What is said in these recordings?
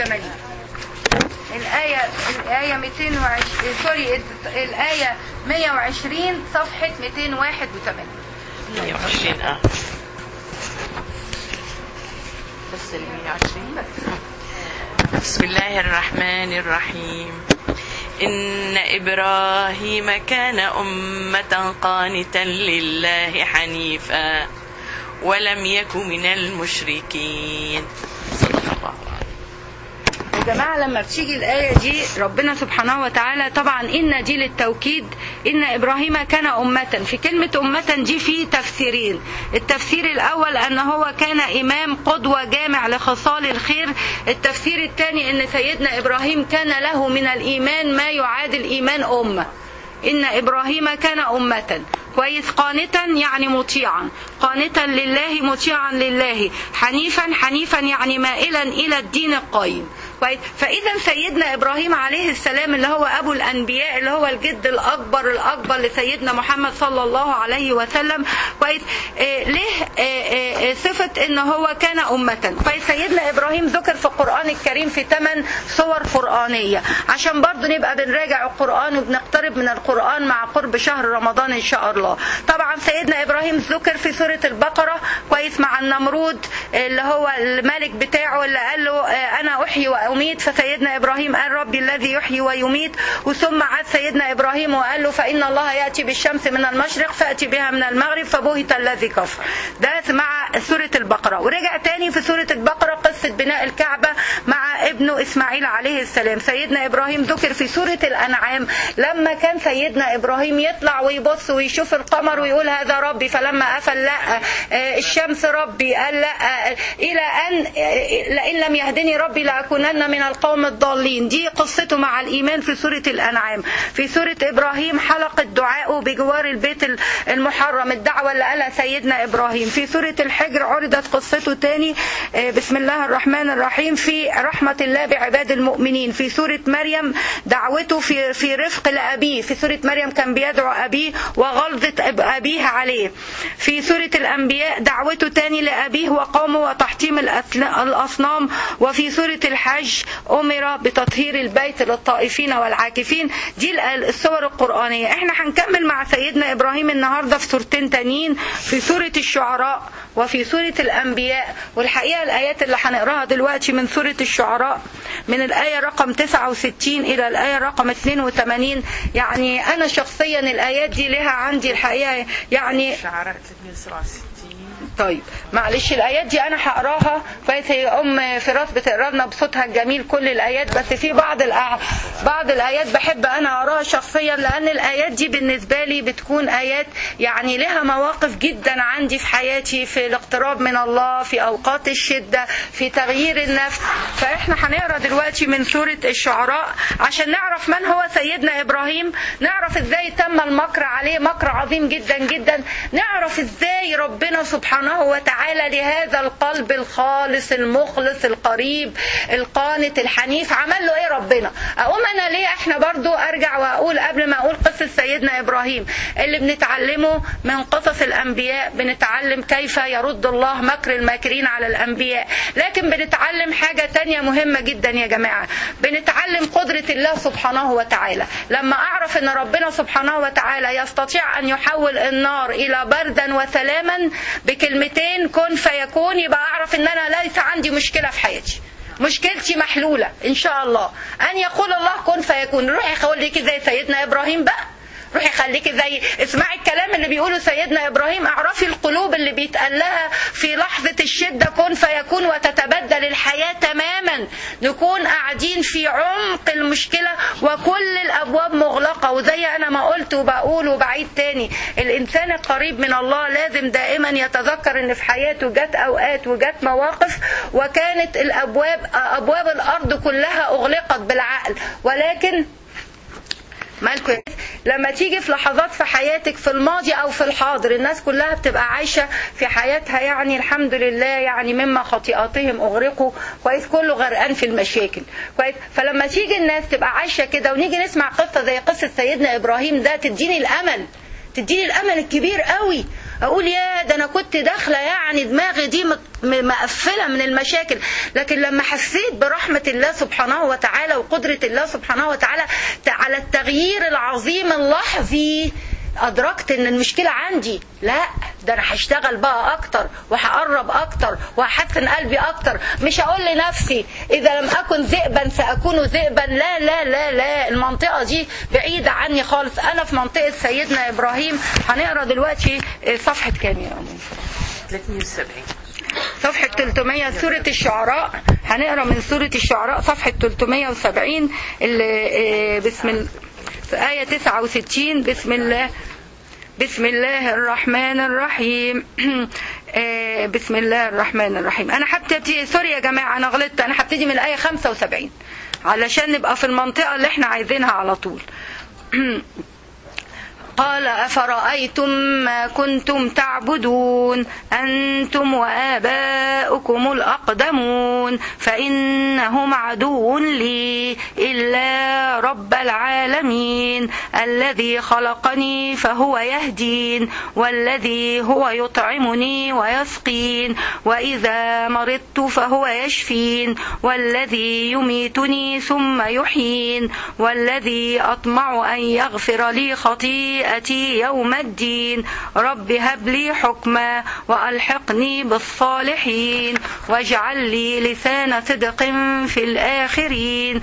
280 الآية الآية 220 سوري الآية 120 صفحة 281 120 اه بس ال 120 بس بسم الله الرحمن الرحيم إن إبراهيم كان أمة قانتا لله حنيفا ولم يك من المشركين صدق الله يا جماعة لما بتيجي الآية دي ربنا سبحانه وتعالى طبعا إن دي للتوكيد إن إبراهيم كان أمة في كلمة أمة دي في تفسيرين التفسير الأول أن هو كان إمام قدوة جامع لخصال الخير التفسير الثاني أن سيدنا إبراهيم كان له من الإيمان ما يعادل إيمان أمة إن إبراهيم كان أمة كويس قانتا يعني مطيعا قانتا لله مطيعا لله حنيفا حنيفا يعني مائلا إلى الدين القيم كويس فاذا سيدنا ابراهيم عليه السلام اللي هو ابو الانبياء اللي هو الجد الاكبر الاكبر لسيدنا محمد صلى الله عليه وسلم كويس آه له آه آه صفه ان هو كان امه كويس سيدنا ابراهيم ذكر في القران الكريم في ثمان صور قرانيه عشان برضه نبقى بنراجع القران وبنقترب من القران مع قرب شهر رمضان ان شاء الله طبعا سيدنا ابراهيم ذكر في سوره البقره كويس مع النمرود اللي هو الملك بتاعه اللي قال له انا احيي وأميت فسيدنا إبراهيم قال ربي الذي يحيي ويميت وثم عاد سيدنا إبراهيم وقال له فإن الله يأتي بالشمس من المشرق فأتي بها من المغرب فبهت الذي كفر ده مع سورة البقرة ورجع تاني في سورة البقرة قصة بناء الكعبة مع ابنه إسماعيل عليه السلام سيدنا إبراهيم ذكر في سورة الأنعام لما كان سيدنا إبراهيم يطلع ويبص ويشوف القمر ويقول هذا ربي فلما أفل لا الشمس ربي قال لا إلى أن لئن لم يهدني ربي لأكونن من القوم الضالين دي قصته مع الإيمان في سورة الأنعام في سورة إبراهيم حلقة دعائه بجوار البيت المحرم الدعوة اللي قالها سيدنا إبراهيم في سورة الحجر عرضت قصته تاني بسم الله الرحمن الرحيم في رحمة الله بعباد المؤمنين في سورة مريم دعوته في في رفق لأبيه في سورة مريم كان بيدعو أبيه وغلظة أبيه عليه في سورة الأنبياء دعوته تاني لأبيه وقومه وتحطيم الأصنام وفي سورة الحج أمر بتطهير البيت للطائفين والعاكفين دي الصور القرآنية احنا هنكمل مع سيدنا إبراهيم النهاردة في سورتين تانيين في سورة الشعراء وفي سورة الأنبياء والحقيقة الآيات اللي هنقراها دلوقتي من سورة الشعراء من الآية رقم 69 إلى الآية رقم 82 يعني أنا شخصيا الآيات دي لها عندي الحقيقة يعني شعراء 267 طيب معلش الايات دي انا هقراها كويس هي ام فراس بتقرا لنا بصوتها الجميل كل الايات بس في بعض الأع... بعض الايات بحب انا اقراها شخصيا لان الايات دي بالنسبه لي بتكون ايات يعني لها مواقف جدا عندي في حياتي في الاقتراب من الله في اوقات الشده في تغيير النفس فاحنا هنقرا دلوقتي من سوره الشعراء عشان نعرف من هو سيدنا ابراهيم نعرف ازاي تم المكر عليه مكر عظيم جدا جدا نعرف ازاي ربنا سبحانه سبحانه وتعالى لهذا القلب الخالص المخلص القريب القانت الحنيف عمل له ايه ربنا اقوم انا ليه احنا برضو ارجع واقول قبل ما اقول قصة سيدنا ابراهيم اللي بنتعلمه من قصص الانبياء بنتعلم كيف يرد الله مكر الماكرين على الانبياء لكن بنتعلم حاجة تانية مهمة جدا يا جماعة بنتعلم قدرة الله سبحانه وتعالى لما اعرف ان ربنا سبحانه وتعالى يستطيع ان يحول النار الى بردا وسلاما بكلمتين كن فيكون يبقى اعرف ان انا ليس عندي مشكله في حياتي مشكلتي محلوله ان شاء الله ان يقول الله كن فيكون روحي خليكي زي سيدنا ابراهيم بقى روحي خليكي زي اسمعي الكلام اللي بيقوله سيدنا ابراهيم اعرفي القلوب اللي بيتقال لها في لحظه الشده كن فيكون وتتبدل الحياه تماما نكون قاعدين في عمق المشكله وكل الابواب مغلقه وزي انا ما قلت وبقول وبعيد تاني الانسان القريب من الله لازم دائما يتذكر ان في حياته جت اوقات وجت مواقف وكانت الابواب ابواب الارض كلها اغلقت بالعقل ولكن مالكم لما تيجي في لحظات في حياتك في الماضي او في الحاضر الناس كلها بتبقى عايشه في حياتها يعني الحمد لله يعني مما خطيئاتهم اغرقوا كويس كله غرقان في المشاكل كويس فلما تيجي الناس تبقى عايشه كده ونيجي نسمع قصه زي قصه سيدنا ابراهيم ده تديني الامل تديني الامل الكبير قوي اقول يا ده انا كنت داخله يعني دماغي دي مت- م- مقفله من المشاكل لكن لما حسيت برحمه الله سبحانه وتعالى وقدره الله سبحانه وتعالى ت- على التغيير العظيم اللحظي ادركت ان المشكله عندي لا ده انا هشتغل بقى اكتر وهقرب اكتر وهحسن قلبي اكتر مش هقول لنفسي اذا لم اكن ذئبا ساكون ذئبا لا لا لا لا المنطقه دي بعيده عني خالص انا في منطقه سيدنا ابراهيم هنقرا دلوقتي صفحه كام يا أمي؟ 370 صفحة 300 سورة الشعراء هنقرا من سورة الشعراء صفحة 370 اللي آه، بسم الله في آية 69 بسم الله بسم الله الرحمن الرحيم آه، بسم الله الرحمن الرحيم انا هبتدي سوري يا جماعه انا غلطت انا هبتدي من الايه 75 علشان نبقى في المنطقه اللي احنا عايزينها على طول قال أفرأيتم ما كنتم تعبدون أنتم وآباؤكم الأقدمون فإنهم عدو لي إلا رب العالمين الذي خلقني فهو يهدين والذي هو يطعمني ويسقين وإذا مرضت فهو يشفين والذي يميتني ثم يحيين والذي أطمع أن يغفر لي خطيئتي يوم الدين رب هب لي حكما وألحقني بالصالحين واجعل لي لسان صدق في الآخرين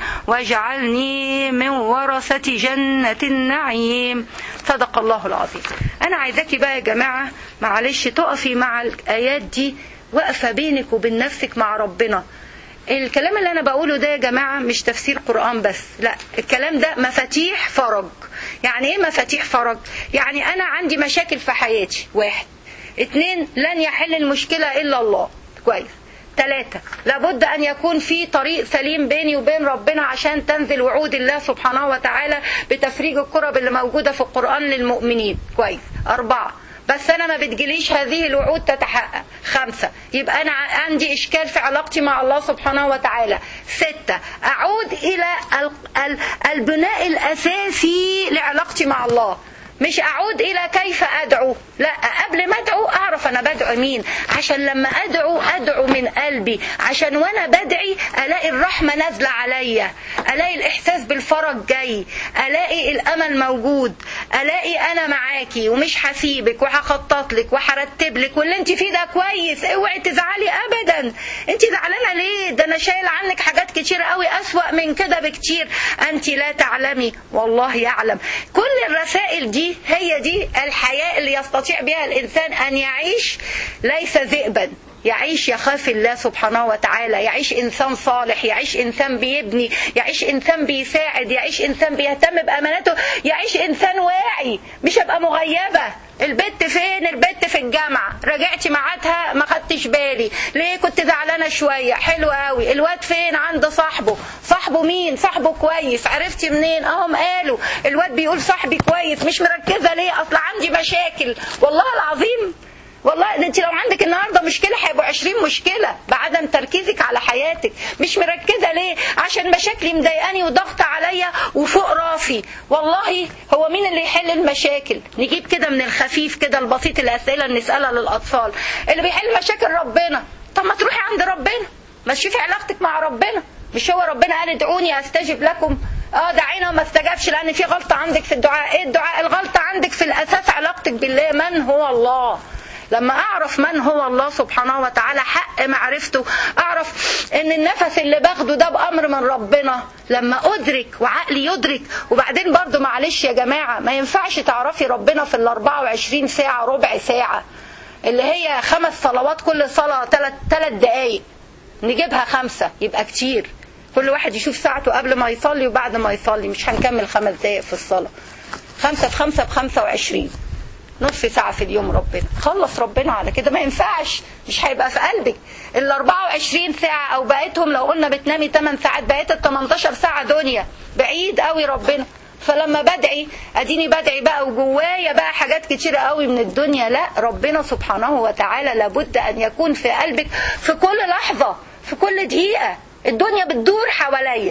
واجعلني من ورثة جنة النعيم صدق الله العظيم أنا عايزاكي بقى يا جماعة معلش تقفي مع الآيات دي واقفة بينك وبين نفسك مع ربنا الكلام اللي انا بقوله ده يا جماعه مش تفسير قران بس لا الكلام ده مفاتيح فرج يعني ايه مفاتيح فرج يعني انا عندي مشاكل في حياتي واحد اتنين لن يحل المشكله الا الله كويس ثلاثة لابد أن يكون في طريق سليم بيني وبين ربنا عشان تنزل وعود الله سبحانه وتعالى بتفريج الكرب اللي موجودة في القرآن للمؤمنين كويس أربعة بس انا ما بتجيليش هذه الوعود تتحقق خمسة يبقى انا عندي اشكال في علاقتي مع الله سبحانه وتعالى ستة اعود الى ال- ال- البناء الاساسي لعلاقتي مع الله مش اعود الى كيف ادعو لا قبل ما ادعو اعرف انا بدعو مين عشان لما ادعو ادعو من قلبي عشان وانا بدعي الاقي الرحمه نازله عليا الاقي الاحساس بالفرج جاي الاقي الامل موجود الاقي انا معاكي ومش هسيبك وهخطط لك وهرتب لك واللي انت فيه ده كويس اوعي تزعلي ابدا انت زعلانه ليه ده انا شايل عنك حاجات كتير قوي اسوا من كده بكتير انت لا تعلمي والله يعلم كل الرسائل دي هي دي الحياه اللي يستطيع بها الانسان ان يعيش ليس ذئبا يعيش يخاف الله سبحانه وتعالى يعيش انسان صالح يعيش انسان بيبني يعيش انسان بيساعد يعيش انسان بيهتم باماناته يعيش انسان واعي مش ابقى مغيبه البت فين البت في الجامعه رجعتي ميعادها ما خدتش بالي ليه كنت زعلانه شويه حلو قوي الواد فين عند صاحبه صاحبه مين صاحبه كويس عرفتي منين اهم قالوا الواد بيقول صاحبي كويس مش مركزه ليه اصل عندي مشاكل والله العظيم والله ده انت لو عندك النهارده مشكله هيبقوا 20 مشكله بعدم تركيزك على حياتك مش مركزه ليه عشان مشاكلي مضايقاني وضغط عليا وفوق راسي والله هو مين اللي يحل المشاكل نجيب كده من الخفيف كده البسيط الاسئله اللي نسالها للاطفال اللي بيحل مشاكل ربنا طب ما تروحي عند ربنا ما تشوفي علاقتك مع ربنا مش هو ربنا قال ادعوني استجب لكم اه دعينا وما استجابش لان في غلطه عندك في الدعاء ايه الدعاء الغلطه عندك في الاساس علاقتك بالله من هو الله لما اعرف من هو الله سبحانه وتعالى حق معرفته اعرف ان النفس اللي باخده ده بامر من ربنا لما ادرك وعقلي يدرك وبعدين برضو معلش يا جماعه ما ينفعش تعرفي ربنا في ال 24 ساعه ربع ساعه اللي هي خمس صلوات كل صلاه ثلاث ثلاث دقائق نجيبها خمسه يبقى كتير كل واحد يشوف ساعته قبل ما يصلي وبعد ما يصلي مش هنكمل خمس دقائق في الصلاه خمسه في خمسه بخمسه وعشرين نصف ساعة في اليوم ربنا خلص ربنا على كده ما ينفعش مش هيبقى في قلبك ال 24 ساعة أو بقيتهم لو قلنا بتنامي 8 ساعات بقيت ال 18 ساعة دنيا بعيد قوي ربنا فلما بدعي اديني بدعي بقى وجوايا بقى حاجات كتيرة قوي من الدنيا لا ربنا سبحانه وتعالى لابد ان يكون في قلبك في كل لحظة في كل دقيقة الدنيا بتدور حواليا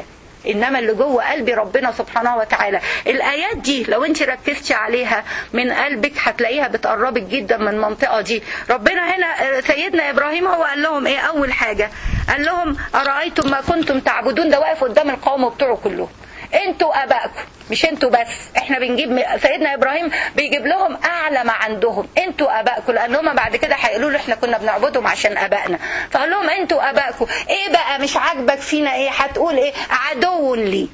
انما اللي جوه قلبي ربنا سبحانه وتعالى الايات دي لو انت ركزتي عليها من قلبك هتلاقيها بتقربك جدا من المنطقه دي ربنا هنا سيدنا ابراهيم هو قال لهم ايه اول حاجه قال لهم ارايتم ما كنتم تعبدون ده واقف قدام القوم بتوعه كلهم انتوا ابائكم مش انتوا بس احنا بنجيب سيدنا ابراهيم بيجيب لهم اعلى ما عندهم انتوا ابائكم لان هم بعد كده هيقولوا له احنا كنا بنعبدهم عشان ابائنا فقال لهم انتوا ابائكم ايه بقى مش عاجبك فينا ايه هتقول ايه عدو لي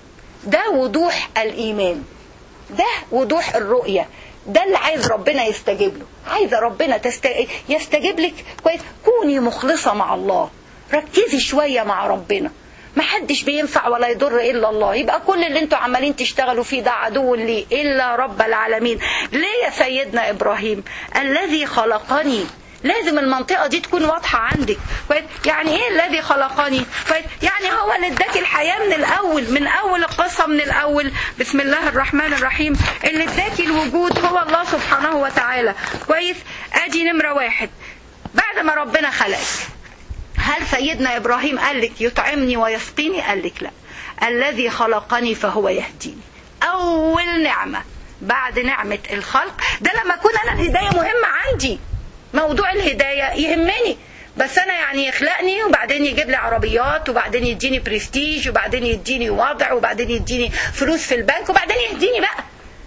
ده وضوح الايمان ده وضوح الرؤيه ده اللي عايز ربنا يستجيب له عايزه ربنا تست... يستجيب لك كويس كوني مخلصه مع الله ركزي شويه مع ربنا ما حدش بينفع ولا يضر الا الله يبقى كل اللي انتوا عمالين تشتغلوا فيه ده عدو لي الا رب العالمين ليه يا سيدنا ابراهيم الذي خلقني لازم المنطقة دي تكون واضحة عندك كويس يعني ايه الذي خلقني كويس يعني هو اللي اداك الحياة من الاول من اول القصة من الاول بسم الله الرحمن الرحيم اللي اداك الوجود هو الله سبحانه وتعالى كويس ادي نمرة واحد بعد ما ربنا خلقك هل سيدنا ابراهيم قال لك يطعمني ويسقيني قال لك لا الذي خلقني فهو يهديني اول نعمه بعد نعمه الخلق ده لما اكون انا الهدايه مهمه عندي موضوع الهدايه يهمني بس انا يعني يخلقني وبعدين يجيب لي عربيات وبعدين يديني برستيج وبعدين يديني وضع وبعدين يديني فلوس في البنك وبعدين يهديني بقى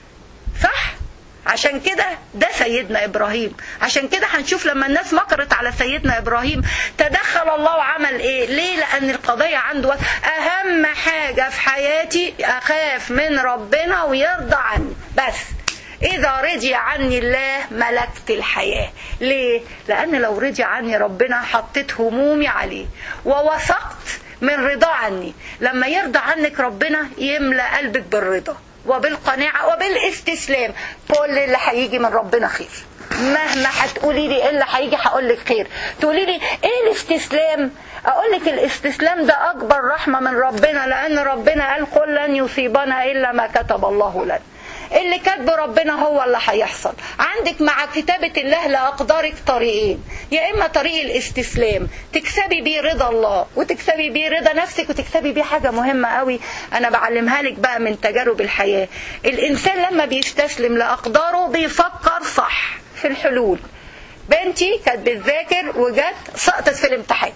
صح عشان كده ده سيدنا ابراهيم عشان كده هنشوف لما الناس مكرت على سيدنا ابراهيم تدخل الله وعمل ايه ليه لان القضيه عنده اهم حاجه في حياتي اخاف من ربنا ويرضى عني بس إذا رضي عني الله ملكت الحياة ليه؟ لأن لو رضي عني ربنا حطيت همومي عليه ووثقت من رضا عني لما يرضى عنك ربنا يملأ قلبك بالرضا وبالقناعة وبالاستسلام كل اللي هيجي من ربنا خير مهما هتقولي لي ايه اللي هيجي هقول لك خير تقولي لي ايه الاستسلام اقول لك الاستسلام ده اكبر رحمه من ربنا لان ربنا قال قل لن يصيبنا الا ما كتب الله لنا اللي كاتبه ربنا هو اللي هيحصل عندك مع كتابة الله لأقدارك طريقين يا إما طريق الاستسلام تكسبي بيه رضا الله وتكسبي بيه رضا نفسك وتكسبي بيه حاجة مهمة قوي أنا بعلمها لك بقى من تجارب الحياة الإنسان لما بيستسلم لأقداره بيفكر صح في الحلول بنتي كانت بتذاكر وجت سقطت في الامتحان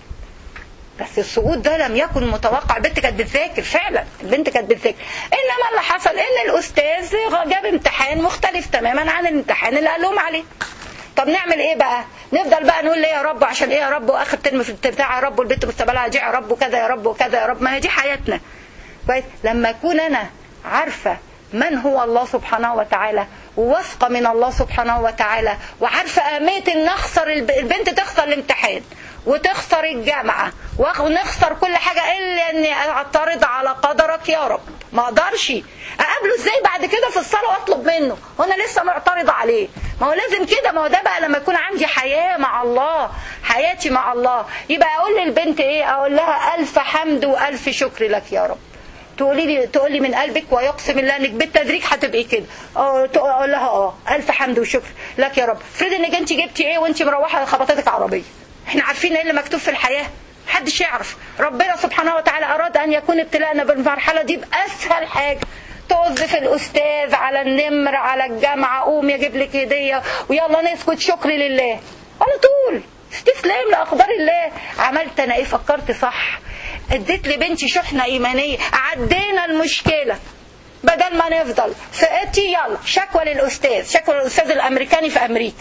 بس السقوط ده لم يكن متوقع البنت كانت بتذاكر فعلا البنت كانت بتذاكر انما اللي حصل ان الاستاذ جاب امتحان مختلف تماما عن الامتحان اللي قال لهم عليه طب نعمل ايه بقى نفضل بقى نقول ليه يا رب عشان ايه يا رب واخر ترم في بتاع يا رب والبنت مستقبلها هيضيع يا رب وكذا يا رب وكذا يا رب ما هي دي حياتنا كويس لما اكون انا عارفه من هو الله سبحانه وتعالى وواثقه من الله سبحانه وتعالى وعارفه اهميه ان اخسر البنت تخسر الامتحان وتخسر الجامعة ونخسر كل حاجة إلا أني أعترض على قدرك يا رب ما أقدرش أقابله إزاي بعد كده في الصلاة وأطلب منه وأنا لسه معترضة عليه ما هو لازم كده ما هو ده بقى لما يكون عندي حياة مع الله حياتي مع الله يبقى أقول للبنت إيه أقول لها ألف حمد وألف شكر لك يا رب تقولي لي تقولي من قلبك ويقسم الله انك بالتدريج هتبقي كده اقول لها اه الف حمد وشكر لك يا رب افرضي انك انت جبتي ايه وانت مروحه خبطتك عربيه احنا عارفين ايه اللي مكتوب في الحياة محدش يعرف ربنا سبحانه وتعالى أراد أن يكون ابتلاءنا بالمرحلة دي بأسهل حاجة توظف الأستاذ على النمر على الجامعة قوم يجيب لك هدية ويلا نسكت شكر لله على طول استسلام لأقدار الله عملت أنا إيه فكرت صح اديت لبنتي شحنة إيمانية عدينا المشكلة بدل ما نفضل سقطتي يلا شكوى للأستاذ شكوى للأستاذ الأمريكاني في أمريكا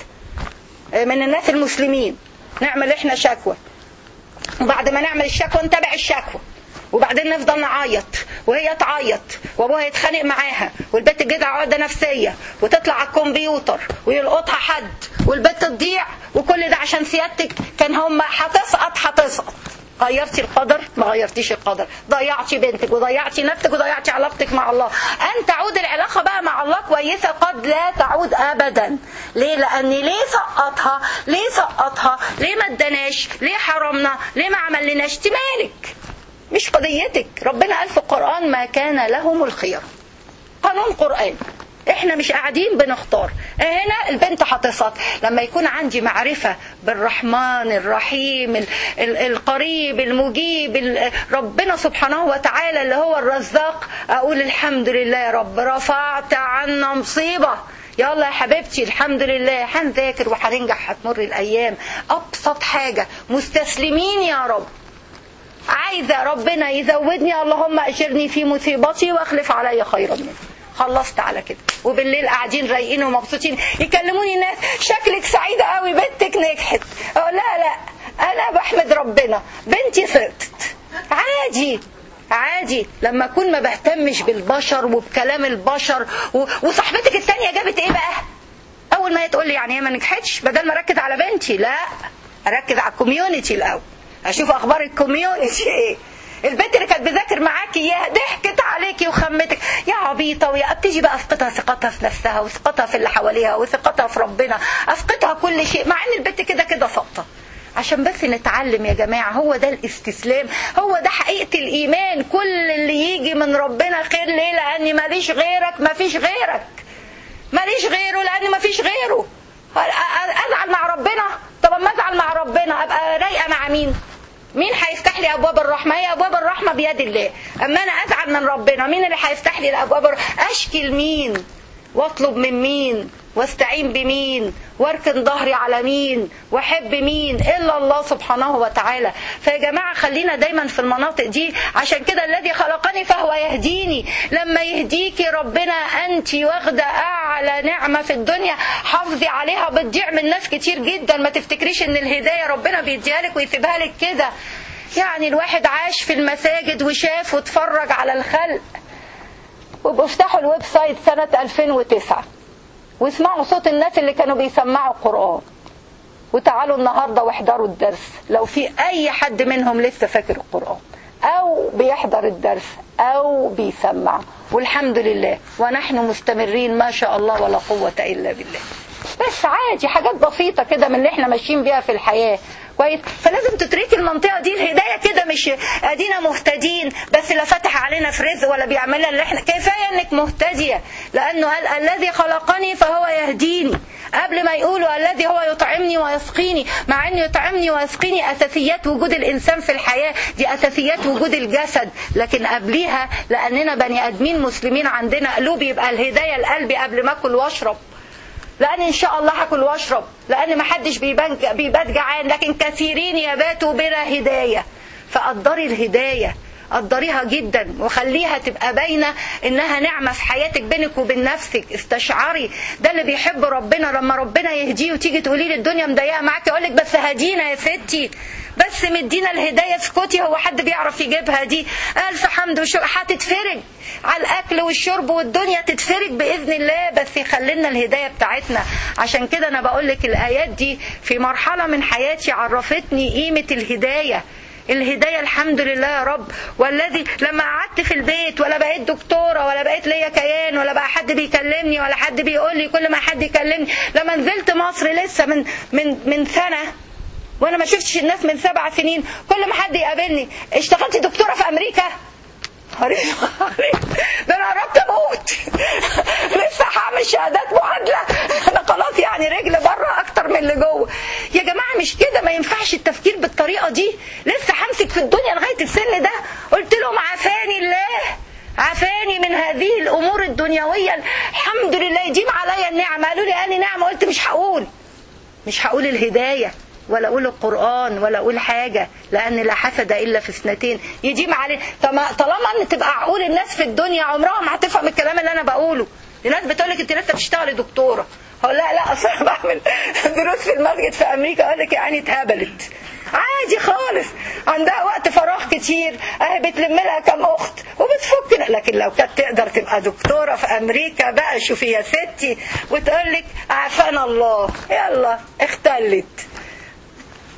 من الناس المسلمين نعمل احنا شكوى وبعد ما نعمل الشكوى نتابع الشكوى وبعدين نفضل نعيط وهي تعيط وابوها يتخانق معاها والبنت تجدع عقده نفسيه وتطلع على الكمبيوتر ويلقطها حد والبنت تضيع وكل ده عشان سيادتك كان هم هتسقط هتسقط غيرتي القدر ما غيرتيش القدر ضيعتي بنتك وضيعتي نفسك وضيعتي علاقتك مع الله ان تعود العلاقه بقى مع الله كويسه قد لا تعود ابدا ليه لان ليه سقطها ليه سقطها ليه ما اداناش ليه حرمنا ليه ما عملناش مالك مش قضيتك ربنا قال في القران ما كان لهم الخيار قانون قران احنا مش قاعدين بنختار هنا البنت هتصد لما يكون عندي معرفة بالرحمن الرحيم ال- ال- القريب المجيب ال- ربنا سبحانه وتعالى اللي هو الرزاق أقول الحمد لله يا رب رفعت عنا مصيبة يلا يا حبيبتي الحمد لله هنذاكر وهننجح هتمر الأيام أبسط حاجة مستسلمين يا رب عايزة ربنا يزودني اللهم أجرني في مصيبتي واخلف علي خيرا منها خلصت على كده وبالليل قاعدين رايقين ومبسوطين يكلموني الناس شكلك سعيدة قوي بنتك نجحت أقول لا لا أنا بحمد ربنا بنتي سقطت عادي عادي لما اكون ما بهتمش بالبشر وبكلام البشر و... وصاحبتك التانية جابت ايه بقى اول ما هي تقول لي يعني هي ما نجحتش بدل ما اركز على بنتي لا اركز على الكوميونتي الاول اشوف اخبار الكوميونتي ايه البنت اللي كانت بتذاكر معاكي اياها ضحكت عليكي وخمتك يا عبيطه ويا ابتدي بقى افقدها ثقتها في نفسها وثقتها في اللي حواليها وثقتها في ربنا افقدها كل شيء مع ان البنت كده كده ساقطه عشان بس نتعلم يا جماعة هو ده الاستسلام هو ده حقيقة الإيمان كل اللي يجي من ربنا خير ليه لأني ماليش غيرك مفيش غيرك ماليش غيره لأني مفيش غيره أزعل مع ربنا طب اما أزعل مع ربنا أبقى رايقة مع مين مين هيفتح لي ابواب الرحمه هي ابواب الرحمه بيد الله اما انا ازعل من ربنا مين اللي هيفتح لي الابواب الرحمة؟ اشكي لمين واطلب من مين واستعين بمين واركن ظهري على مين واحب مين الا الله سبحانه وتعالى فيا جماعه خلينا دايما في المناطق دي عشان كده الذي خلقني فهو يهديني لما يهديكي ربنا انت واخده اعلى نعمه في الدنيا حافظي عليها بتضيع من ناس كتير جدا ما تفتكريش ان الهدايه ربنا بيديها لك ويسيبها لك كده يعني الواحد عاش في المساجد وشاف واتفرج على الخلق وبيفتحوا الويب سايت سنة 2009 واسمعوا صوت الناس اللي كانوا بيسمعوا القرآن وتعالوا النهاردة واحضروا الدرس لو في أي حد منهم لسه فاكر القرآن أو بيحضر الدرس أو بيسمع والحمد لله ونحن مستمرين ما شاء الله ولا قوة إلا بالله بس عادي حاجات بسيطة كده من اللي احنا ماشيين بيها في الحياة كويس فلازم تتركي المنطقة دي الهداية كده مش ادينا مهتدين بس لا فتح علينا في رزق ولا بيعمل لنا اللي احنا كفاية انك مهتدية لانه قال الذي خلقني فهو يهديني قبل ما يقولوا الذي هو يطعمني ويسقيني مع انه يطعمني ويسقيني اساسيات وجود الانسان في الحياة دي اساسيات وجود الجسد لكن قبليها لاننا بني ادمين مسلمين عندنا قلوب يبقى الهداية القلب قبل ما اكل واشرب لان ان شاء الله هاكل واشرب لان ما حدش بيبان- بيبات جعان لكن كثيرين يباتوا بلا هدايه فقدري الهدايه قدريها جدا وخليها تبقى باينه انها نعمه في حياتك بينك وبين نفسك استشعري ده اللي بيحب ربنا لما ربنا يهديه وتيجي تقولي لي الدنيا مضيقه معاك يقول لك بس هدينا يا ستي بس مدينا الهدايه اسكتي هو حد بيعرف يجيبها دي الف حمد وشكر هتتفرج على الاكل والشرب والدنيا تتفرج باذن الله بس يخلينا الهدايه بتاعتنا عشان كده انا بقول لك الايات دي في مرحله من حياتي عرفتني قيمه الهدايه الهداية الحمد لله يا رب والذي لما قعدت في البيت ولا بقيت دكتورة ولا بقيت ليا كيان ولا بقى حد بيكلمني ولا حد بيقول لي كل ما حد يكلمني لما نزلت مصر لسه من من من سنة وانا ما شفتش الناس من سبع سنين كل ما حد يقابلني اشتغلتي دكتورة في امريكا هريت ده انا قربت اموت لسه هعمل شهادات معادله انا خلاص يعني رجل بره اكتر من اللي جوه يا جماعه مش كده ما ينفعش التفكير بالطريقه دي لسه همسك في الدنيا لغايه السن ده قلت لهم عافاني الله عافاني من هذه الامور الدنيويه الحمد لله يديم عليا النعمه قالوا لي اني نعمه قلت مش هقول مش هقول الهدايه ولا اقول القران ولا اقول حاجه لان لا حسد الا في اثنتين يديم عليه طب طالما ان تبقى عقول الناس في الدنيا عمرها ما هتفهم الكلام اللي انا بقوله الناس بتقول لك انت لسه بتشتغلي دكتوره هقول لا لا اصل انا بعمل دروس في المسجد في امريكا اقول لك يعني اتهبلت عادي خالص عندها وقت فراغ كتير اهي بتلم لها كام اخت وبتفك لكن لو كانت تقدر تبقى دكتوره في امريكا بقى شوفي يا ستي وتقول لك عافانا الله يلا اختلت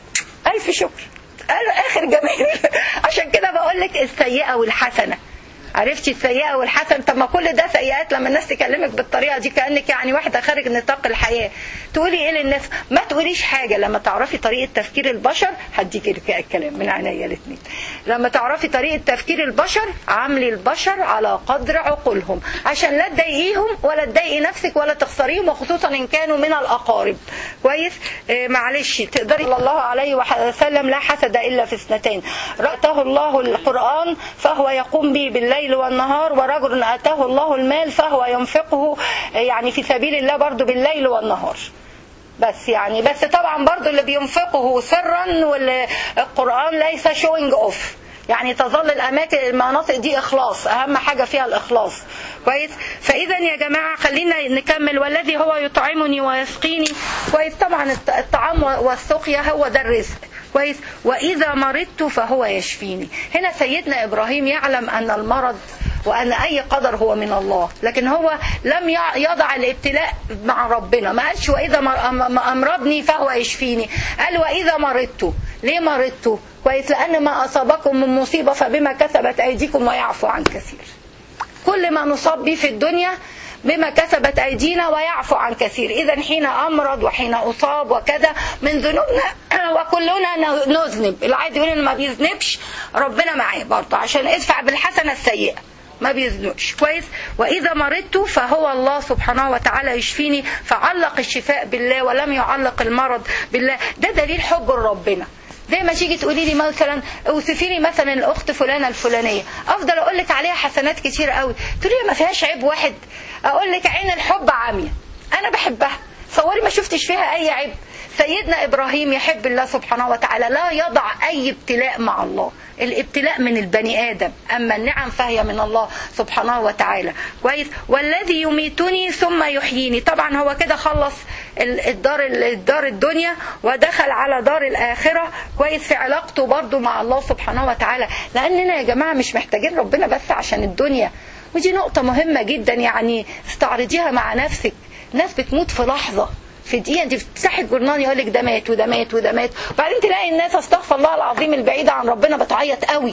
ألف شكر قالوا آخر جميل عشان كده بقول لك السيئة والحسنة عرفتي السيئه والحسن طب ما كل ده سيئات لما الناس تكلمك بالطريقه دي كانك يعني واحده خارج نطاق الحياه تقولي ايه للناس ما تقوليش حاجه لما تعرفي طريقه تفكير البشر هديكي الكلام من عينيا الاثنين لما تعرفي طريقه تفكير البشر عاملي البشر على قدر عقولهم عشان لا تضايقيهم ولا تضايقي نفسك ولا تخسريهم وخصوصا ان كانوا من الاقارب كويس آه معلش تقدري صلى الله عليه وسلم لا حسد الا في اثنتين رأته الله القران فهو يقوم به بالليل والنهار ورجل اتاه الله المال فهو ينفقه آه يعني في سبيل الله برضه بالليل والنهار بس يعني بس طبعا برضو اللي بينفقه سرا والقرآن ليس شوينج اوف يعني تظل الاماكن المناطق دي اخلاص اهم حاجه فيها الاخلاص كويس فاذا يا جماعه خلينا نكمل والذي هو يطعمني ويسقيني كويس طبعا الطعام والسقيا هو ده الرزق كويس واذا مرضت فهو يشفيني هنا سيدنا ابراهيم يعلم ان المرض وأن أي قدر هو من الله لكن هو لم يضع الابتلاء مع ربنا ما قالش وإذا أمرضني فهو يشفيني قال وإذا مرضت ليه مرضت كويس لأن ما أصابكم من مصيبة فبما كسبت أيديكم ويعفو عن كثير كل ما نصاب به في الدنيا بما كسبت أيدينا ويعفو عن كثير إذا حين أمرض وحين أصاب وكذا من ذنوبنا وكلنا نذنب العادي يقول إن ما بيذنبش ربنا معاه برضه عشان ادفع بالحسنة السيئة ما بيذنبش كويس واذا مرضت فهو الله سبحانه وتعالى يشفيني فعلق الشفاء بالله ولم يعلق المرض بالله ده دليل حب ربنا زي ما تيجي تقولي لي مثلا اوصفي لي مثلا الاخت فلانه الفلانيه افضل اقول لك عليها حسنات كتير قوي تقولي لي ما فيهاش عيب واحد اقول لك عين الحب عاميه انا بحبها صوري ما شفتش فيها اي عيب سيدنا ابراهيم يحب الله سبحانه وتعالى لا يضع اي ابتلاء مع الله الابتلاء من البني ادم اما النعم فهي من الله سبحانه وتعالى كويس والذي يميتني ثم يحييني طبعا هو كده خلص الدار الدار الدنيا ودخل على دار الاخره كويس في علاقته برضه مع الله سبحانه وتعالى لاننا يا جماعه مش محتاجين ربنا بس عشان الدنيا ودي نقطه مهمه جدا يعني استعرضيها مع نفسك ناس بتموت في لحظه في دقيقه انت بتفتحي الجرنان يقول لك ده مات وده مات وده مات وبعدين تلاقي الناس استغفر الله العظيم البعيده عن ربنا بتعيط قوي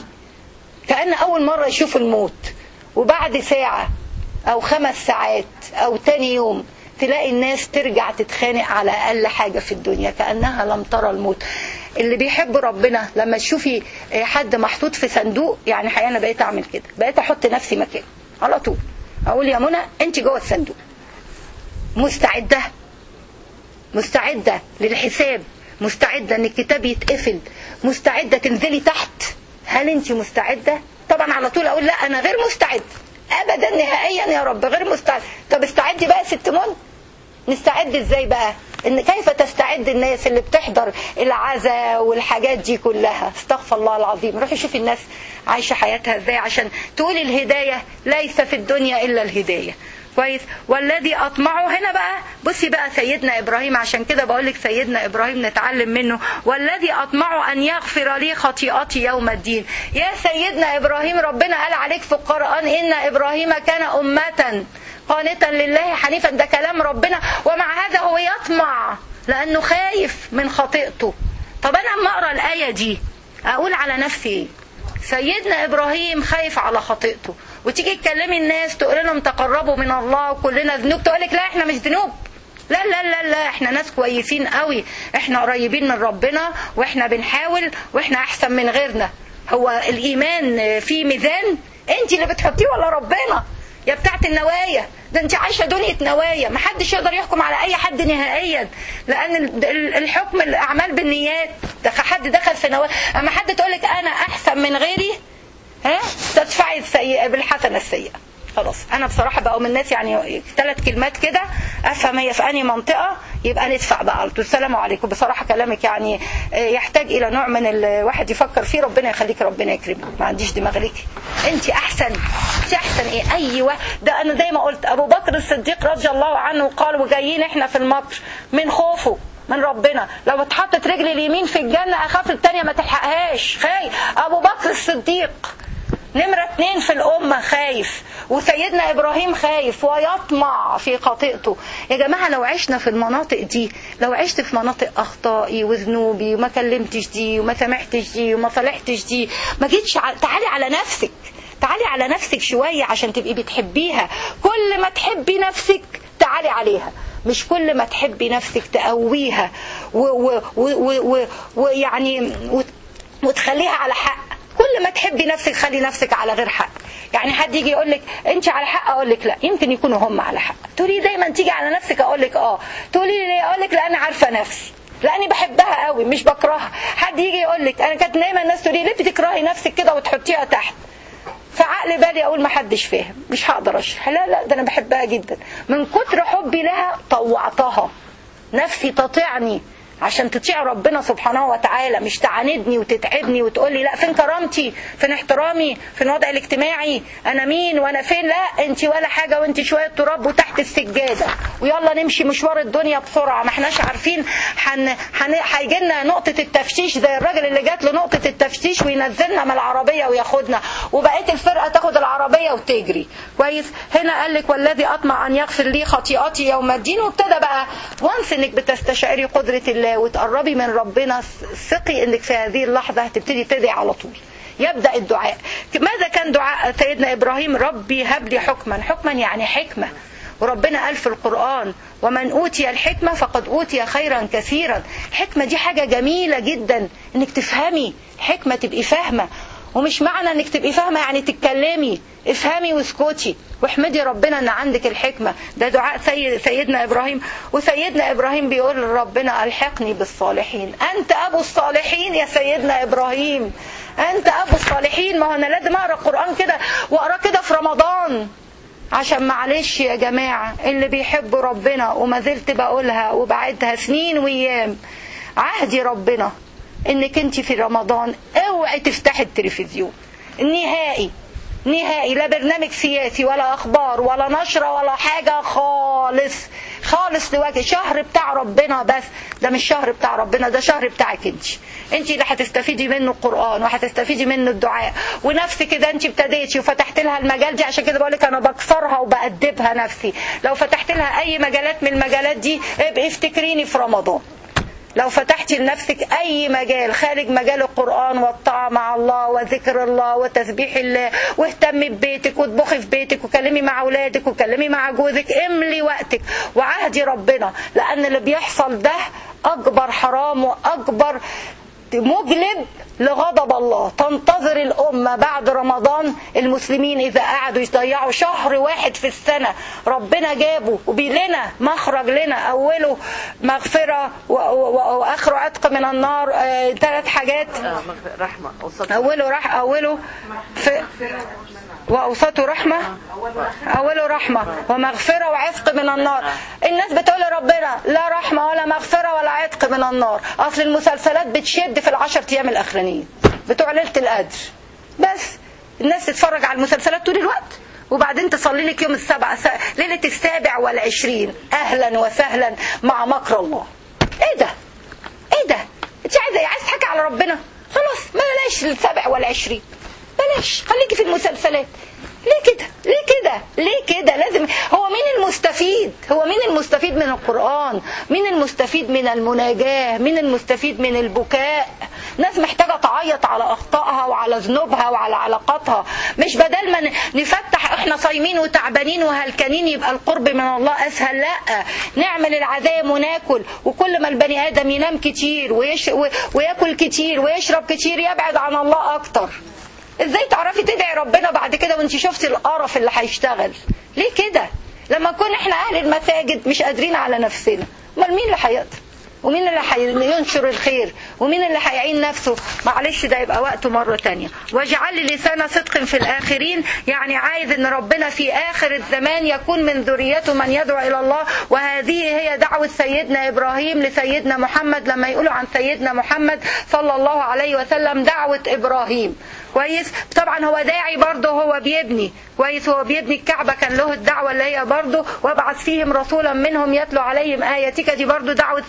كان اول مره يشوف الموت وبعد ساعه او خمس ساعات او تاني يوم تلاقي الناس ترجع تتخانق على اقل حاجه في الدنيا كانها لم ترى الموت اللي بيحب ربنا لما تشوفي حد محطوط في صندوق يعني حقيقه انا بقيت اعمل كده بقيت احط نفسي مكانه على طول اقول يا منى انت جوه الصندوق مستعده مستعدة للحساب مستعدة ان الكتاب يتقفل مستعدة تنزلي تحت هل انت مستعدة طبعا على طول اقول لا انا غير مستعد ابدا نهائيا يا رب غير مستعد طب استعدي بقى ست منى نستعد ازاي بقى ان كيف تستعد الناس اللي بتحضر العزاء والحاجات دي كلها استغفر الله العظيم روحي شوفي الناس عايشه حياتها ازاي عشان تقولي الهدايه ليس في الدنيا الا الهدايه كويس والذي اطمعه هنا بقى بصي بقى سيدنا ابراهيم عشان كده بقول لك سيدنا ابراهيم نتعلم منه والذي اطمع ان يغفر لي خطيئتي يوم الدين يا سيدنا ابراهيم ربنا قال عليك في القران ان ابراهيم كان امه قانتا لله حنيفا ده كلام ربنا ومع هذا هو يطمع لانه خايف من خطيئته طب انا اما اقرا الايه دي اقول على نفسي ايه سيدنا ابراهيم خايف على خطيئته وتيجي تكلمي الناس تقول لهم تقربوا من الله وكلنا ذنوب تقول لك لا احنا مش ذنوب لا لا لا لا احنا ناس كويسين قوي احنا قريبين من ربنا واحنا بنحاول واحنا احسن من غيرنا هو الايمان في ميزان انت اللي بتحطيه ولا ربنا يا بتاعت النوايا ده انت عايشه دنيا نوايا ما حدش يقدر يحكم على اي حد نهائيا لان الحكم الاعمال بالنيات ده حد دخل في نوايا اما حد تقول لك انا احسن من غيري ها تدفعي السيئه بالحسنه السيئه خلاص انا بصراحه بقوا من الناس يعني ثلاث كلمات كده افهم هي في انهي منطقه يبقى ندفع بقى على طول السلام عليكم بصراحه كلامك يعني يحتاج الى نوع من الواحد يفكر فيه ربنا يخليك ربنا يكرمك ما عنديش دماغ ليكي انت احسن انت احسن ايه ايوه ده انا زي ما قلت ابو بكر الصديق رضي الله عنه قال وجايين احنا في المطر من خوفه من ربنا لو اتحطت رجلي اليمين في الجنة أخاف التانية ما تلحقهاش خايف أبو بكر الصديق نمرة اتنين في الأمة خايف وسيدنا إبراهيم خايف ويطمع في خطيئته يا جماعة لو عشنا في المناطق دي لو عشت في مناطق أخطائي وذنوبي وما كلمتش دي وما سامحتش دي وما صالحتش دي ما جيتش ع... تعالي على نفسك تعالي على نفسك شويه عشان تبقي بتحبيها كل ما تحبي نفسك تعالي عليها مش كل ما تحبي نفسك تقويها ويعني وتخليها على حق كل ما تحبي نفسك خلي نفسك على غير حق يعني حد يجي يقول لك انت على حق اقول لك لا يمكن يكونوا هم على حق تقولي دايما تيجي على نفسك اقول لك اه تقولي لي ليه اقول لك لا انا عارفه نفسي لاني بحبها قوي مش بكرهها حد يجي يقول لك انا كانت دايما الناس تقولي ليه بتكرهي نفسك كده وتحطيها تحت فعقل بالي اقول ما حدش فاهم مش هقدر اشرح لا لا ده انا بحبها جدا من كتر حبي لها طوعتها نفسي تطيعني عشان تطيع ربنا سبحانه وتعالى مش تعاندني وتتعبني وتقول لي لا فين كرامتي فين احترامي فين الوضع الاجتماعي انا مين وانا فين لا انت ولا حاجه وانت شويه تراب وتحت السجاده ويلا نمشي مشوار الدنيا بسرعه ما احناش عارفين هن هيجي لنا نقطه التفتيش زي الراجل اللي جات له نقطه التفتيش وينزلنا من العربيه وياخدنا وبقيه الفرقه تاخد العربيه وتجري كويس هنا قال لك والذي اطمع ان يغفر لي خطيئتي يوم الدين وابتدى بقى وانس انك بتستشعري قدره الله وتقربي من ربنا ثقي انك في هذه اللحظه هتبتدي تدعي على طول يبدا الدعاء ماذا كان دعاء سيدنا ابراهيم ربي هب لي حكما حكما يعني حكمه وربنا قال في القرآن ومن أوتي الحكمة فقد أوتي خيرا كثيرا الحكمة دي حاجة جميلة جدا انك تفهمي حكمة تبقي فاهمة ومش معنى انك تبقي فاهمة يعني تتكلمي افهمي واسكتي واحمدي ربنا ان عندك الحكمة ده دعاء سيد سيدنا ابراهيم وسيدنا ابراهيم بيقول لربنا الحقني بالصالحين انت ابو الصالحين يا سيدنا ابراهيم انت ابو الصالحين ما هو انا لازم اقرا القران كده واقراه كده في رمضان عشان معلش يا جماعة اللي بيحبوا ربنا وما زلت بقولها وبعدها سنين وايام عهدي ربنا انك انت في رمضان اوعي تفتحي التلفزيون نهائي نهائي لا برنامج سياسي ولا اخبار ولا نشرة ولا حاجة خالص خالص لوجه شهر بتاع ربنا بس ده مش شهر بتاع ربنا ده شهر بتاعك انت انت اللي هتستفيدي منه القرآن وهتستفيدي منه الدعاء ونفس كده انت ابتديتي وفتحت لها المجال دي عشان كده بقول لك انا بكسرها وبأدبها نفسي لو فتحت لها اي مجالات من المجالات دي ابقي افتكريني في رمضان لو فتحتي لنفسك اي مجال خارج مجال القرآن والطاعة مع الله وذكر الله وتسبيح الله واهتمي ببيتك واطبخي في بيتك وكلمي مع اولادك وكلمي مع جوزك املي وقتك وعهدي ربنا لان اللي بيحصل ده اكبر حرام واكبر مجلب لغضب الله تنتظر الأمة بعد رمضان المسلمين إذا قعدوا يضيعوا شهر واحد في السنة ربنا جابه وبيلنا مخرج لنا أوله مغفرة وآخره عتق من النار ثلاث حاجات رحمة أوله رح أوله في وأوسطه رحمة أوله رحمة ومغفرة وعتق من النار الناس بتقول لربنا لا رحمة ولا مغفرة ولا عتق من النار أصل المسلسلات بتشد في العشر أيام الأخرانيين بتوع ليلة القدر بس الناس تتفرج على المسلسلات طول الوقت وبعدين تصلي لك يوم السبع ليلة السابع والعشرين أهلا وسهلا مع مكر الله إيه ده إيه ده أنت عايزة إيه عايز تحكي على ربنا خلاص ما بلاش السابع والعشرين بلاش خليكي في المسلسلات ليه كده ليه كده ليه كده لازم هو مين المستفيد هو مين المستفيد من القرآن مين المستفيد من المناجاة مين المستفيد من البكاء ناس محتاجة تعيط على أخطائها وعلى ذنوبها وعلى علاقاتها مش بدل ما نفتح احنا صايمين وتعبانين وهلكانين يبقى القرب من الله أسهل لا نعمل العزايم وناكل وكل ما البني آدم ينام كتير ويش وياكل كتير ويشرب كتير يبعد عن الله أكتر ازاي تعرفي تدعي ربنا بعد كده وانت شفتي القرف اللي هيشتغل ليه كده لما نكون احنا اهل المساجد مش قادرين على نفسنا امال مين اللي هيقدر ومين اللي هينشر الخير ومين اللي هيعين نفسه معلش ده يبقى وقته مرة تانية واجعل لي لسان صدق في الآخرين يعني عايز ان ربنا في آخر الزمان يكون من ذريته من يدعو إلى الله وهذه هي دعوة سيدنا إبراهيم لسيدنا محمد لما يقولوا عن سيدنا محمد صلى الله عليه وسلم دعوة إبراهيم كويس طبعا هو داعي برضه هو بيبني كويس هو بيبني الكعبة كان له الدعوة اللي هي برضه وابعث فيهم رسولا منهم يتلو عليهم آياتك دي برضه دعوة سيدنا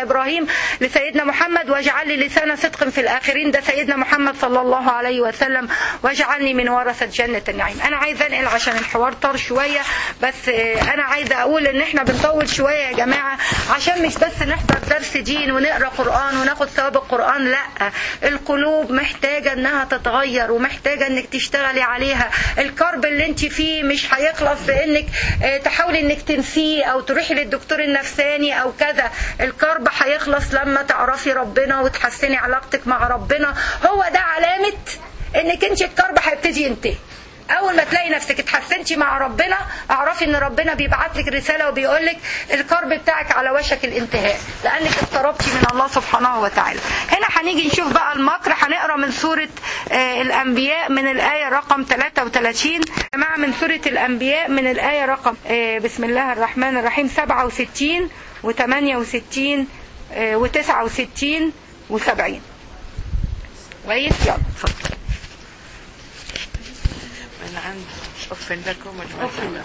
ابراهيم لسيدنا محمد واجعل لي لسان صدق في الاخرين ده سيدنا محمد صلى الله عليه وسلم واجعلني من ورثه جنه النعيم انا عايزه انقل عشان الحوار طار شويه بس آه، انا عايزه اقول ان احنا بنطول شويه يا جماعه عشان مش بس نحضر درس دين ونقرا قران وناخد ثواب القران لا القلوب محتاجه انها تتغير ومحتاجه انك تشتغلي عليها الكرب اللي انت فيه مش هيخلص بانك آه، تحاولي انك تنسيه او تروحي للدكتور النفساني او كذا الكرب هيخلص لما تعرفي ربنا وتحسني علاقتك مع ربنا هو ده علامه انك انت الكرب هيبتدي ينتهي اول ما تلاقي نفسك اتحسنتي مع ربنا اعرفي ان ربنا بيبعت لك رساله وبيقول لك الكرب بتاعك على وشك الانتهاء لانك اقتربتي من الله سبحانه وتعالى هنا هنيجي نشوف بقى المكر هنقرا من سوره آه، الانبياء من الايه رقم 33 يا جماعه من سوره الانبياء من الايه رقم آه، بسم الله الرحمن الرحيم 67 و68 و69 و70 كويس يلا اتفضل من عند أف لكم ولمن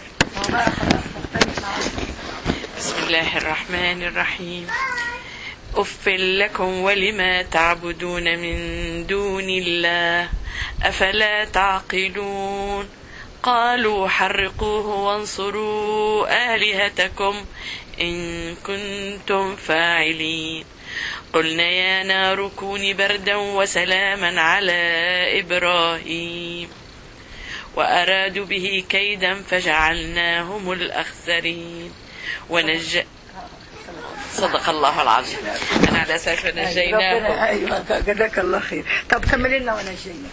بسم الله الرحمن الرحيم أف لكم ولما تعبدون من دون الله أفلا تعقلون قالوا حرقوه وانصروا آلهتكم إن كنتم فاعلين قلنا يا نار كوني بردا وسلاما على إبراهيم وأرادوا به كيدا فجعلناهم الأخسرين ونج صدق الله العظيم أنا على أساس نجيناهم ربنا ايوه جزاك الله خير طب كملي لنا ونجينا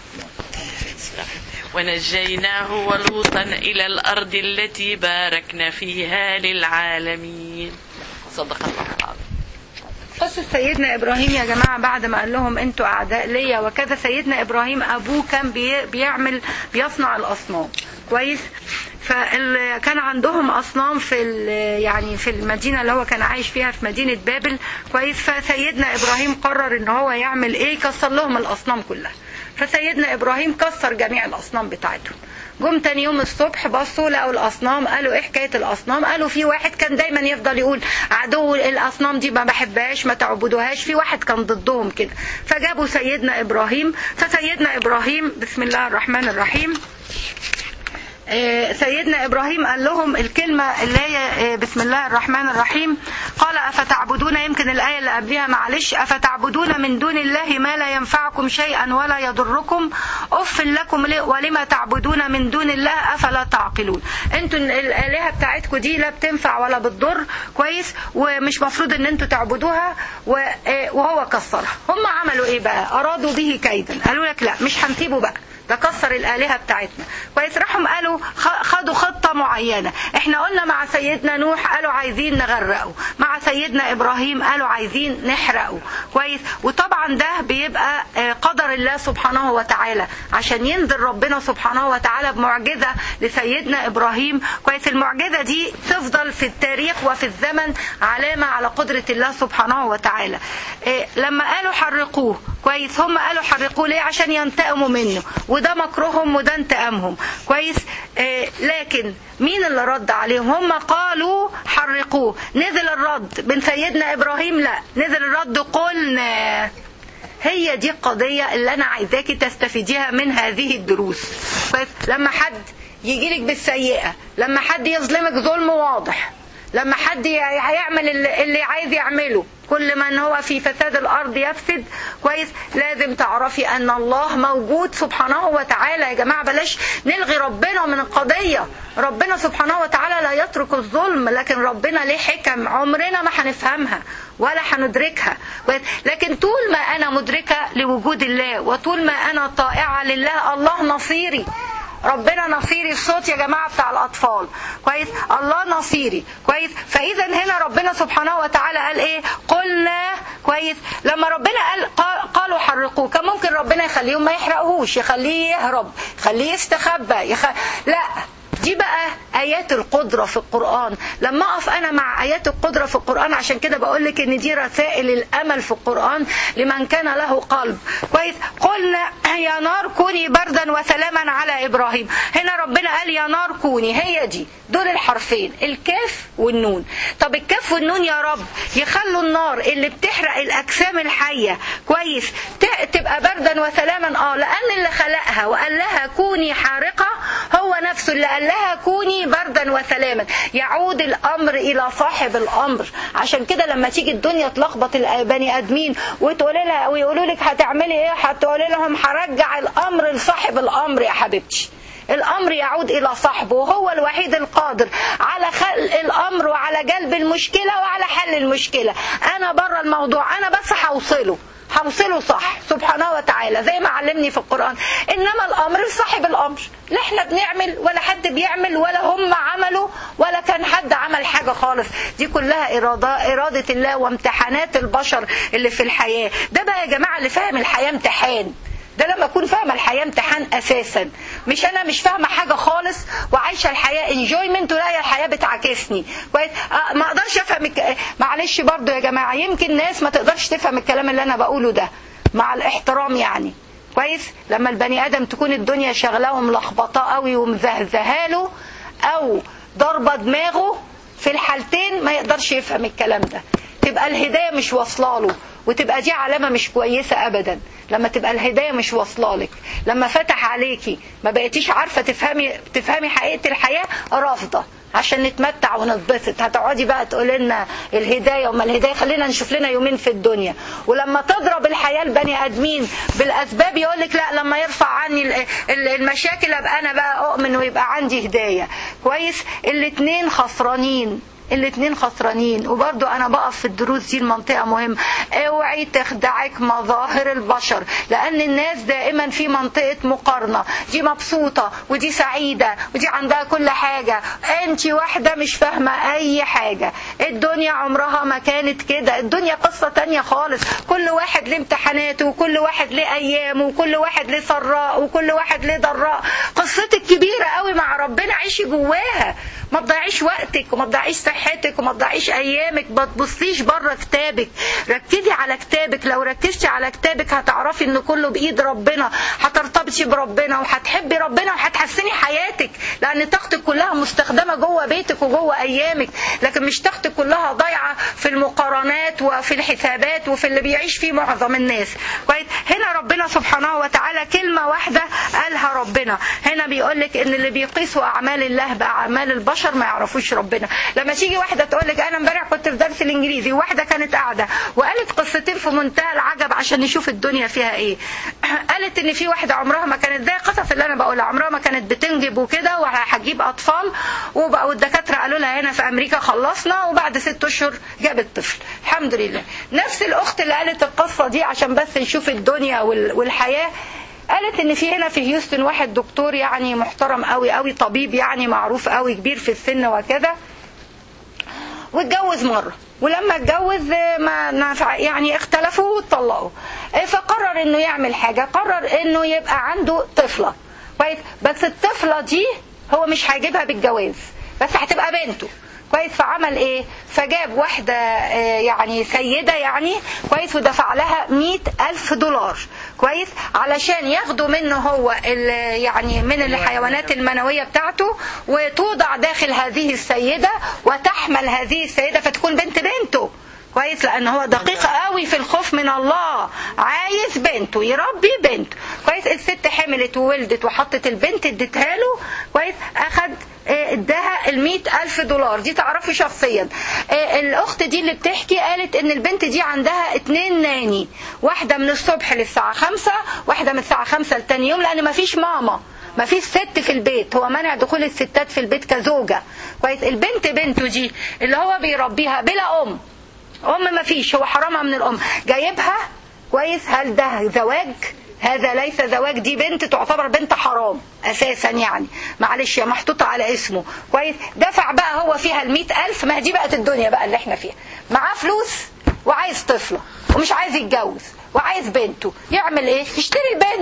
ونجيناه ولوطا إلى الأرض التي باركنا فيها للعالمين صدق الله العظيم قصة سيدنا إبراهيم يا جماعة بعد ما قال لهم أنتوا أعداء ليا وكذا سيدنا إبراهيم أبوه كان بي- بيعمل بيصنع الأصنام كويس فكان عندهم اصنام في ال- يعني في المدينه اللي هو كان عايش فيها في مدينه بابل كويس فسيدنا ابراهيم قرر ان هو يعمل ايه كسر لهم الاصنام كلها فسيدنا ابراهيم كسر جميع الاصنام بتاعتهم جم تاني يوم الصبح بصوا لقوا الاصنام قالوا ايه حكايه الاصنام قالوا في واحد كان دايما يفضل يقول عدو الاصنام دي ما بحبهاش ما تعبدوهاش في واحد كان ضدهم كده فجابوا سيدنا ابراهيم فسيدنا ابراهيم بسم الله الرحمن الرحيم آه، سيدنا ابراهيم قال لهم الكلمه اللي هي آه، بسم الله الرحمن الرحيم قال افتعبدون يمكن الايه اللي قبلها معلش افتعبدون من دون الله ما لا ينفعكم شيئا ولا يضركم اف لكم لي- ولما تعبدون من دون الله افلا تعقلون انتوا الالهه بتاعتكم دي لا بتنفع ولا بتضر كويس ومش مفروض ان انتوا تعبدوها و- آه، وهو كسرها هم عملوا ايه بقى ارادوا به كيدا قالوا لك لا مش هنسيبه بقى ده كسر الآلهة بتاعتنا كويس راحوا قالوا خ- خدوا خطة معينة احنا قلنا مع سيدنا نوح قالوا عايزين نغرقه مع سيدنا إبراهيم قالوا عايزين نحرقه كويس وطبعا ده بيبقى آه، قدر الله سبحانه وتعالى عشان ينزل ربنا سبحانه وتعالى بمعجزة لسيدنا إبراهيم كويس المعجزة دي تفضل في التاريخ وفي الزمن علامة على قدرة الله سبحانه وتعالى آه، لما قالوا حرقوه كويس هم قالوا حرقوه ليه عشان ينتقموا منه وده مكرهم وده انتقامهم كويس آه لكن مين اللي رد عليهم هم قالوا حرقوه نزل الرد من سيدنا ابراهيم لا نزل الرد قلنا هي دي القضية اللي أنا عايزاكي تستفيديها من هذه الدروس كويس لما حد يجيلك بالسيئة لما حد يظلمك ظلم واضح لما حد ي- هيعمل اللي اللي عايز يعمله كل من هو في فساد الارض يفسد كويس لازم تعرفي ان الله موجود سبحانه وتعالى يا جماعه بلاش نلغي ربنا من القضيه ربنا سبحانه وتعالى لا يترك الظلم لكن ربنا ليه حكم عمرنا ما هنفهمها ولا هندركها كويس؟ لكن طول ما انا مدركه لوجود الله وطول ما انا طائعه لله الله نصيري ربنا نصيري الصوت يا جماعه بتاع الاطفال كويس الله نصيري كويس فاذا هنا ربنا سبحانه وتعالى قال ايه قلنا كويس لما ربنا قال قال- قالوا حرقوه كان ممكن ربنا يخليهم ما يحرقوهوش يخليه يهرب يخليه يستخبى يخ... لا دي بقى ايات القدره في القران لما اقف انا مع ايات القدره في القران عشان كده بقول لك ان دي رسائل الامل في القران لمن كان له قلب كويس قلنا يا نار كوني بردا وسلاما على ابراهيم هنا ربنا قال يا نار كوني هي دي دول الحرفين الكاف والنون طب الكاف والنون يا رب يخلوا النار اللي بتحرق الاجسام الحيه كويس ت- تبقى بردا وسلاما اه لان اللي خلقها وقال لها كوني حارقه هو نفسه اللي قال لها كوني بردا وسلاما يعود الامر الى صاحب الامر عشان كده لما تيجي الدنيا تلخبط البني ادمين وتقولي لها ويقولوا لك هتعملي ايه هتقولي لهم هرجع الامر لصاحب الامر يا حبيبتي الامر يعود الى صاحبه وهو الوحيد القادر على خلق الامر وعلى جلب المشكله وعلى حل المشكله انا بره الموضوع انا بس هوصله هوصله صح سبحانه وتعالى زي ما علمني في القرآن إنما الأمر لصاحب الأمر لا احنا بنعمل ولا حد بيعمل ولا هم عملوا ولا كان حد عمل حاجة خالص دي كلها إرادة, إرادة الله وامتحانات البشر اللي في الحياة ده بقى يا جماعة اللي فاهم الحياة امتحان ده لما اكون فاهمه الحياه امتحان اساسا مش انا مش فاهمه حاجه خالص وعايشه الحياه انجويمنت ولا الحياه بتعاكسني كويس آه، ما اقدرش افهم الك... معلش برضو يا جماعه يمكن ناس ما تقدرش تفهم الكلام اللي انا بقوله ده مع الاحترام يعني كويس لما البني ادم تكون الدنيا شغلاه وملخبطاه قوي ومزهزهه له او ضربه دماغه في الحالتين ما يقدرش يفهم الكلام ده تبقى الهدايه مش واصله له وتبقى دي علامه مش كويسه ابدا لما تبقى الهدايه مش واصله لك لما فتح عليكي ما بقيتيش عارفه تفهمي تفهمي حقيقه الحياه رافضه عشان نتمتع ونتبسط هتقعدي بقى تقولي لنا الهدايه وما الهدايه خلينا نشوف لنا يومين في الدنيا ولما تضرب الحياه البني ادمين بالاسباب يقول لك لا لما يرفع عني ال- ال- المشاكل ابقى انا بقى اؤمن ويبقى عندي هدايه كويس الاثنين خسرانين الاثنين خسرانين وبرضو انا بقف في الدروس دي المنطقة مهمة اوعي تخدعك مظاهر البشر لان الناس دائما في منطقة مقارنة دي مبسوطة ودي سعيدة ودي عندها كل حاجة انت واحدة مش فاهمة اي حاجة الدنيا عمرها ما كانت كده الدنيا قصة تانية خالص كل واحد له امتحاناته وكل واحد له ايامه وكل واحد له سراء وكل واحد له ضراء قصتك كبيرة قوي مع ربنا عيشي جواها ما تضيعيش وقتك وما تضيعيش صحتك وما تضيعيش ايامك ما تبصيش بره كتابك ركزي على كتابك لو ركزتي على كتابك هتعرفي ان كله بايد ربنا هترتبطي بربنا وهتحبي ربنا وهتحسني حياتك لان طاقتك كلها مستخدمه جوه بيتك وجوه ايامك لكن مش طاقتك كلها ضايعه في المقارنات وفي الحسابات وفي اللي بيعيش فيه معظم الناس كويس هنا ربنا سبحانه وتعالى كلمه واحده قالها ربنا هنا بيقول لك ان اللي بيقيسوا اعمال الله باعمال البشر ما يعرفوش ربنا لما تيجي واحده تقول لك انا امبارح كنت في درس الانجليزي وواحده كانت قاعده وقالت قصتين في منتهى العجب عشان نشوف الدنيا فيها ايه قالت ان في واحده عمرها ما كانت زي القصص اللي انا بقولها عمرها ما كانت بتنجب وكده وهتجيب اطفال وبقوا الدكاتره قالوا لها هنا في امريكا خلصنا وبعد ست اشهر جابت طفل الحمد لله نفس الاخت اللي قالت القصه دي عشان بس نشوف الدنيا وال- والحياه قالت ان في هنا في هيوستن واحد دكتور يعني محترم قوي قوي طبيب يعني معروف قوي كبير في السن وكذا واتجوز مرة ولما اتجوز آه، ما نفع يعني اختلفوا واتطلقوا آه، فقرر انه يعمل حاجة قرر انه يبقى عنده طفلة كويس بس الطفلة دي هو مش هيجيبها بالجواز بس هتبقى بنته كويس فعمل ايه فجاب واحدة آه، يعني سيدة يعني كويس ودفع لها مئة ألف دولار كويس علشان ياخدوا منه هو ال- يعني من الحيوانات المنوية بتاعته وتوضع داخل هذه السيدة وتحمل هذه السيدة فتكون بنت بنته كويس لان هو دقيق قوي في الخوف من الله عايز بنته يربي بنته كويس الست حملت وولدت وحطت البنت اديتها له كويس اخد آه، اداها المئة ألف دولار دي تعرفي شخصيا آه، الأخت دي اللي بتحكي قالت إن البنت دي عندها اتنين ناني واحدة من الصبح للساعة خمسة واحدة من الساعة خمسة لتاني يوم لأن مفيش ماما مفيش ست في البيت هو منع دخول الستات في البيت كزوجة كويس البنت بنته دي اللي هو بيربيها بلا أم ام ما فيش هو حرامها من الام جايبها كويس هل ده زواج هذا ليس زواج دي بنت تعتبر بنت حرام اساسا يعني معلش يا محطوطه على اسمه كويس دفع بقى هو فيها المئة الف ما هي دي بقت الدنيا بقى اللي احنا فيها معاه فلوس وعايز طفله ومش عايز يتجوز وعايز بنته يعمل ايه يشتري البنت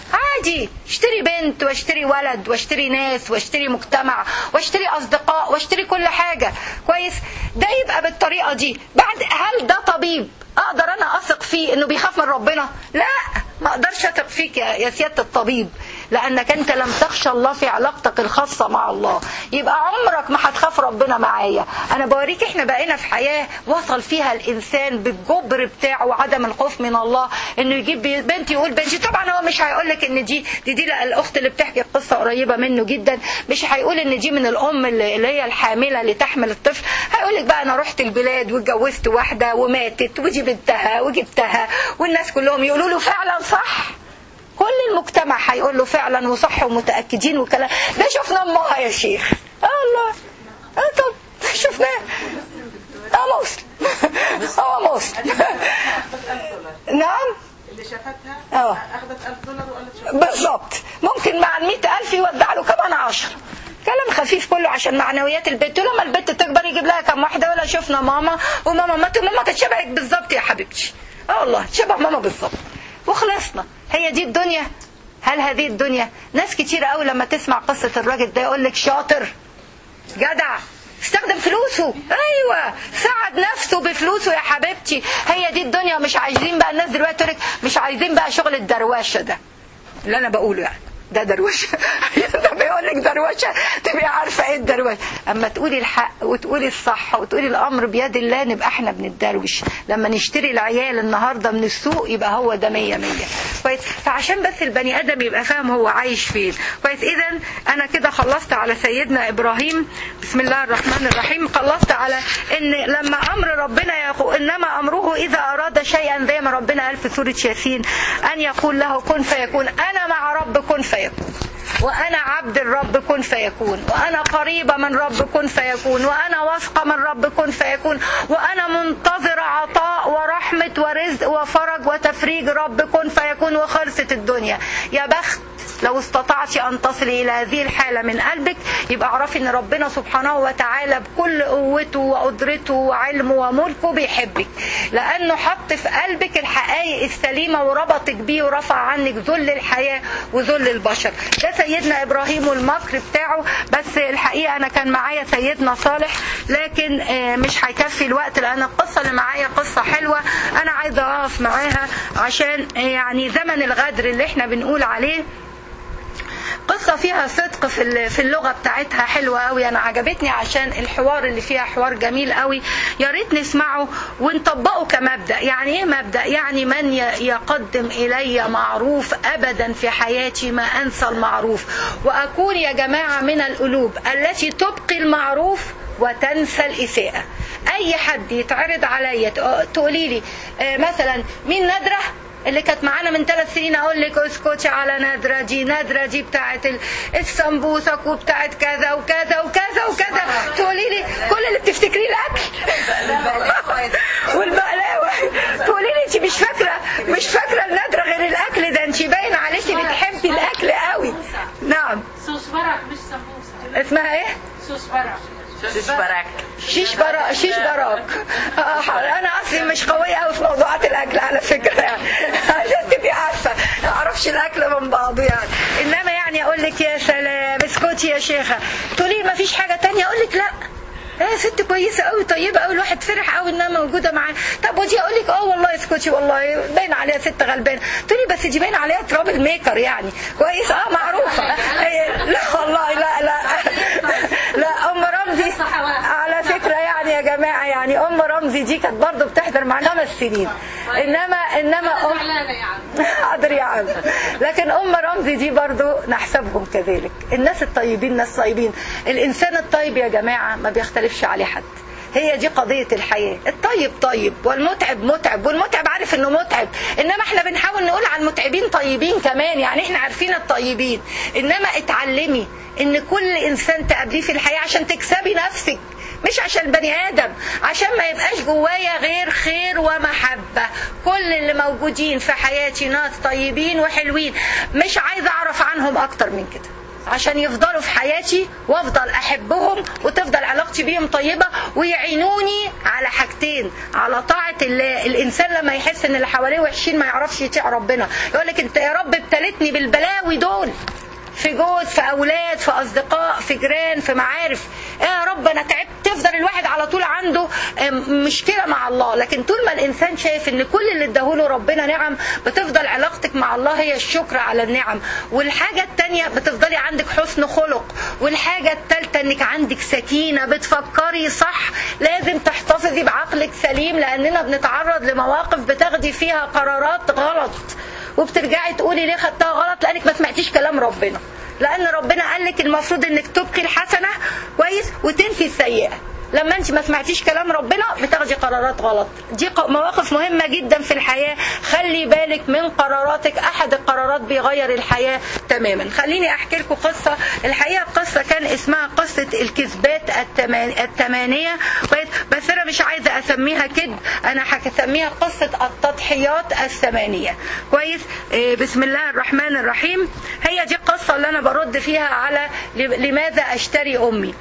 عادي اشتري بنت واشتري ولد واشتري ناس واشتري مجتمع واشتري اصدقاء واشتري كل حاجه كويس ده يبقى بالطريقه دي بعد هل ده طبيب اقدر انا اثق فيه انه بيخاف من ربنا لا ما اقدرش اثق فيك يا يا سياده الطبيب لانك انت لم تخشى الله في علاقتك الخاصه مع الله يبقى عمرك ما هتخاف ربنا معايا انا بوريك احنا بقينا في حياه وصل فيها الانسان بالجبر بتاعه وعدم الخوف من الله انه يجيب بنت يقول بنتي طبعا هو مش هيقول لك ان دي دي دي لا، الاخت اللي بتحكي القصه قريبه منه جدا مش هيقول ان دي من الام اللي اللي هي الحامله اللي تحمل الطفل هيقول لك بقى انا رحت البلاد واتجوزت واحده وماتت ودي بنتها وجبتها والناس كلهم يقولوا له فعلا صح كل المجتمع هيقول له فعلا وصح ومتاكدين وكلام ده شفنا امها يا شيخ آه الله آه طب شفناه اه مسلم هو مسلم نعم اللي شافتها اه اخذت 1000 دولار وقالت شوف بالظبط ممكن مع ال ألف يودع له كمان عشرة كلام خفيف كله عشان معنويات البنت لما البنت تكبر يجيب لها كم واحده ولا شفنا ماما وماما مات وماما كانت شبهك بالظبط يا حبيبتي اه والله شبه ماما بالظبط وخلصنا هي دي الدنيا هل هذه الدنيا ناس كتير قوي لما تسمع قصه الراجل ده يقول لك شاطر جدع استخدم فلوسه ايوه ساعد نفسه بفلوسه يا حبيبتي هي دي الدنيا مش عايزين بقى الناس دلوقتي تقول لك مش عايزين بقى شغل الدروشه ده اللي انا بقوله يعني ده دروشه ده بيقول لك دروشه تبقي عارفه ايه الدروشه اما تقولي الحق وتقولي الصح وتقولي الامر بيد الله نبقى احنا بنتدروش لما نشتري العيال النهارده من السوق يبقى هو ده مية مية كويس فعشان بس البني ادم يبقى فاهم هو عايش فين كويس اذا انا كده خلصت على سيدنا ابراهيم بسم الله الرحمن الرحيم خلصت على ان لما امر ربنا يقول انما امره اذا اراد شيئا زي ما ربنا قال في سوره ياسين ان يقول له كن فيكون انا مع رب كن فيكون وأنا عبد الرب كن فيكون وأنا قريبة من رب كن فيكون وأنا واثقة من رب كن فيكون وأنا منتظرة عطاء ورحمة ورزق وفرج وتفريج رب كن فيكون وخلصت الدنيا يا بخت لو استطعت أن تصلي إلى هذه الحالة من قلبك يبقى اعرفي أن ربنا سبحانه وتعالى بكل قوته وقدرته وعلمه وملكه بيحبك لأنه حط في قلبك الحقائق السليمة وربطك بيه ورفع عنك ذل الحياة وذل البشر ده سيدنا إبراهيم والمكر بتاعه بس الحقيقة أنا كان معايا سيدنا صالح لكن آه، مش هيكفي الوقت لأن القصة اللي معايا قصة حلوة أنا عايزة أقف معاها عشان آه، يعني زمن الغدر اللي احنا بنقول عليه قصة فيها صدق في ال- في اللغة بتاعتها حلوة قوي أنا عجبتني عشان الحوار اللي فيها حوار جميل قوي يا ريت نسمعه ونطبقه كمبدأ يعني إيه مبدأ يعني من ي- يقدم إلي معروف أبدا في حياتي ما أنسى المعروف وأكون يا جماعة من القلوب التي تبقي المعروف وتنسى الإساءة أي حد يتعرض عليا تق- تقولي لي آه، مثلا مين ندرة اللي كانت معانا من ثلاث سنين اقول لك اسكتي على نادره دي نادره دي بتاعت ال- السمبوسك وبتاعت كذا وكذا وكذا وكذا تقولي لي كل اللي بتفتكريه الاكل والبقلاوه تقولي لي انت مش فاكره مش فاكره النادره غير الاكل ده انت باين عليكي بتحبي الاكل قوي نعم صوص برك مش سمبوسه اسمها ايه صوص برك شش براك شيش برا شيش براك آه، انا اصلي مش قويه قوي في موضوعات الاكل على فكره يعني عشان تبقي عارفه ما اعرفش الاكل من بعضه يعني انما يعني اقول لك يا سلام اسكتي يا شيخه تقولي ما فيش حاجه تانية اقول لك لا ايه ست كويسه قوي طيبه قوي الواحد فرح قوي انها موجوده معاه طب ودي اقول لك اه والله اسكتي والله باين عليها ست غلبانه تقولي بس دي باين عليها تراب الميكر يعني كويس اه معروفه إيه، لا والله لا لا لا ام رمزي على فكره يعني يا جماعه يعني ام رمزي دي كانت برضه بتحضر معانا خمس سنين انما انما ام زعلانه يا عم حاضر يا عم لكن ام رمزي دي برضو نحسبهم كذلك الناس الطيبين ناس طيبين الانسان الطيب يا جماعه ما بيختلفش عليه حد هي دي قضية الحياة الطيب طيب والمتعب متعب والمتعب عارف انه متعب انما احنا بنحاول نقول على المتعبين طيبين كمان يعني احنا عارفين الطيبين انما اتعلمي ان كل انسان تقابليه في الحياة عشان تكسبي نفسك مش عشان البني ادم عشان ما يبقاش جوايا غير خير ومحبة كل اللي موجودين في حياتي ناس طيبين وحلوين مش عايزة اعرف عنهم اكتر من كده عشان يفضلوا في حياتي وافضل احبهم وتفضل علاقتي بيهم طيبه ويعينوني على حاجتين على طاعه الله الانسان لما يحس ان اللي حواليه وحشين ما يعرفش يطيع ربنا يقول لك انت يا رب ابتلتني بالبلاوي دول في جوز في اولاد في اصدقاء في جيران في معارف إيه يا رب انا تعبت تفضل الواحد على طول عنده أم، مشكله مع الله لكن طول ما الانسان شايف ان كل اللي اداهوله ربنا نعم بتفضل علاقتك مع الله هي الشكر على النعم والحاجه الثانيه بتفضلي عندك حسن خلق والحاجه الثالثه انك عندك سكينه بتفكري صح لازم تحتفظي بعقلك سليم لاننا بنتعرض لمواقف بتاخدي فيها قرارات غلط وبترجعي تقولي ليه خدتها غلط لانك ما سمعتيش كلام ربنا لان ربنا قال لك المفروض انك تبقي الحسنه كويس وتنفي السيئه لما انت ما سمعتيش كلام ربنا بتاخدي قرارات غلط دي ق- مواقف مهمه جدا في الحياه خلي بالك من قراراتك احد القرارات بيغير الحياه تماما خليني احكي لكم قصه الحقيقه القصه كان اسمها قصه الكذبات التمان- الثمانيه كويس؟ بس انا مش عايزه اسميها كذب انا هسميها قصه التضحيات الثمانيه كويس إيه، بسم الله الرحمن الرحيم هي دي القصه اللي انا برد فيها على لماذا اشتري امي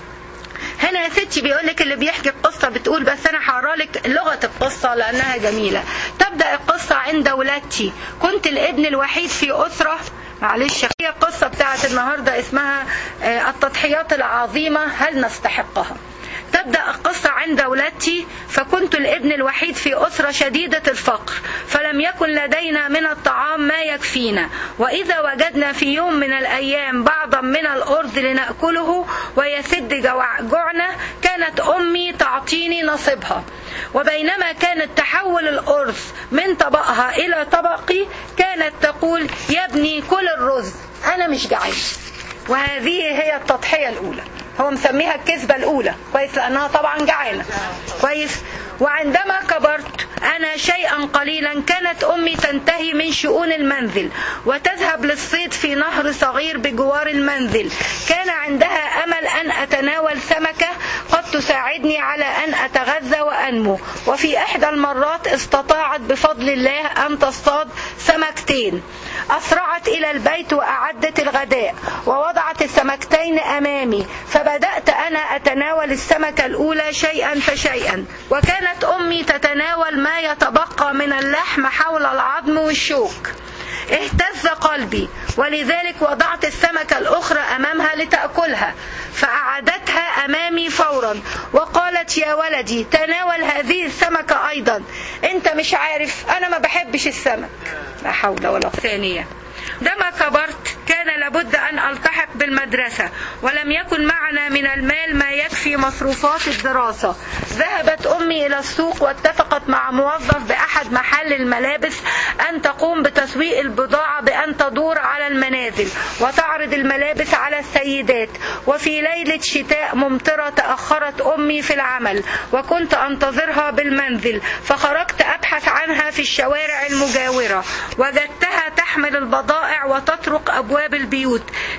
هنا يا ستي بيقول لك اللي بيحكي القصة بتقول بس أنا هقرا لك لغة القصة لأنها جميلة تبدأ القصة عند ولادتي كنت الابن الوحيد في أسرة معلش هي القصة بتاعت النهاردة اسمها آه، التضحيات العظيمة هل نستحقها تبدأ القصة عند ولادتي فكنت الابن الوحيد في أسرة شديدة الفقر فلم يكن لدينا من الطعام ما يكفينا وإذا وجدنا في يوم من الأيام بعضا من الأرز لنأكله ويسد جوع- جوعنا كانت أمي تعطيني نصيبها وبينما كانت تحول الأرز من طبقها إلى طبقي كانت تقول يا ابني كل الرز أنا مش جعان وهذه هي التضحية الأولى هو مسميها الكذبة الأولى كويس لأنها طبعا جعانة كويس وعندما كبرت أنا شيئا قليلا كانت أمي تنتهي من شؤون المنزل وتذهب للصيد في نهر صغير بجوار المنزل كان عندها أمل أن أتناول سمكة قد تساعدني على أن أتغذى وأنمو وفي إحدى المرات استطاعت بفضل الله أن تصطاد سمكتين أسرعت إلى البيت وأعدت الغداء ووضعت السمكتين أمامي فبدأت أنا أتناول السمكة الأولى شيئا فشيئا وكانت أمي تتناول ما يتبقى من اللحم حول العظم والشوك اهتز قلبي ولذلك وضعت السمكة الأخرى أمامها لتأكلها فأعادتها أمامي فورا وقالت يا ولدي تناول هذه السمكة أيضا أنت مش عارف أنا ما بحبش السمك لا حول ولا قوة ثانية عندما كبرت كان لابد أن ألتحق بالمدرسة ولم يكن معنا من المال ما يكفي مصروفات الدراسة ذهبت أمي إلى السوق واتفقت مع موظف بأحد محل الملابس أن تقوم بتسويق البضاعة بأن تدور على المنازل وتعرض الملابس على السيدات وفي ليلة شتاء ممطرة تأخرت أمي في العمل وكنت أنتظرها بالمنزل فخرجت أبحث عنها في الشوارع المجاورة وجدتها تحمل البضائع وتطرق أبواب البيوت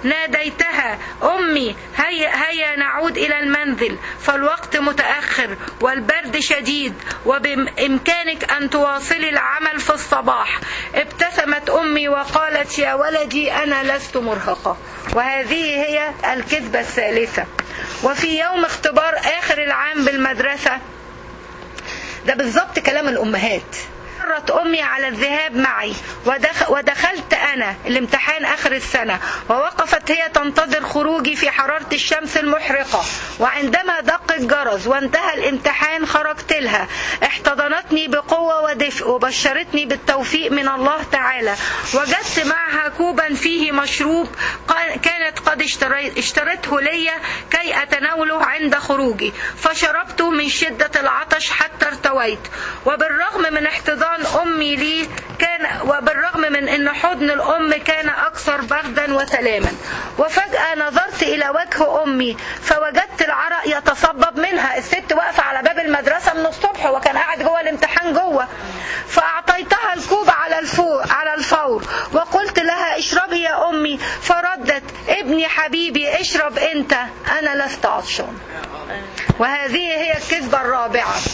ناديتها أمي هيا هيا نعود إلى المنزل فالوقت متأخر والبرد شديد وبإمكانك أن تواصلي العمل في الصباح ابتسمت أمي وقالت يا ولدي أنا لست مرهقة وهذه هي الكذبة الثالثة وفي يوم اختبار آخر العام بالمدرسة ده بالظبط كلام الأمهات مرت أمي على الذهاب معي ودخ ودخلت أنا الامتحان آخر السنة ووقفت هي تنتظر خروجي في حرارة الشمس المحرقة وعندما دق الجرس وانتهى الامتحان خرجت لها احتضنتني بقوة ودفء وبشرتني بالتوفيق من الله تعالى وجدت معها كوبا فيه مشروب قا- كانت قد اشتريت اشترته لي كي أتناوله عند خروجي فشربته من شدة العطش حتى ارتويت وبالرغم من احتضان أمي لي كان وبالرغم من أن حضن الأم كان أكثر بردا وسلاما وفجأة نظرت إلى وجه أمي فوجدت العرق يتصبب منها الست واقفة على باب المدرسة من الصبح وكان قاعد جوه الامتحان جوه فأعطيتها الكوب على الفور على الفور وقلت لها اشربي يا أمي فردت ابني حبيبي اشرب أنت أنا لست عطشان وهذه هي الكذبة الرابعة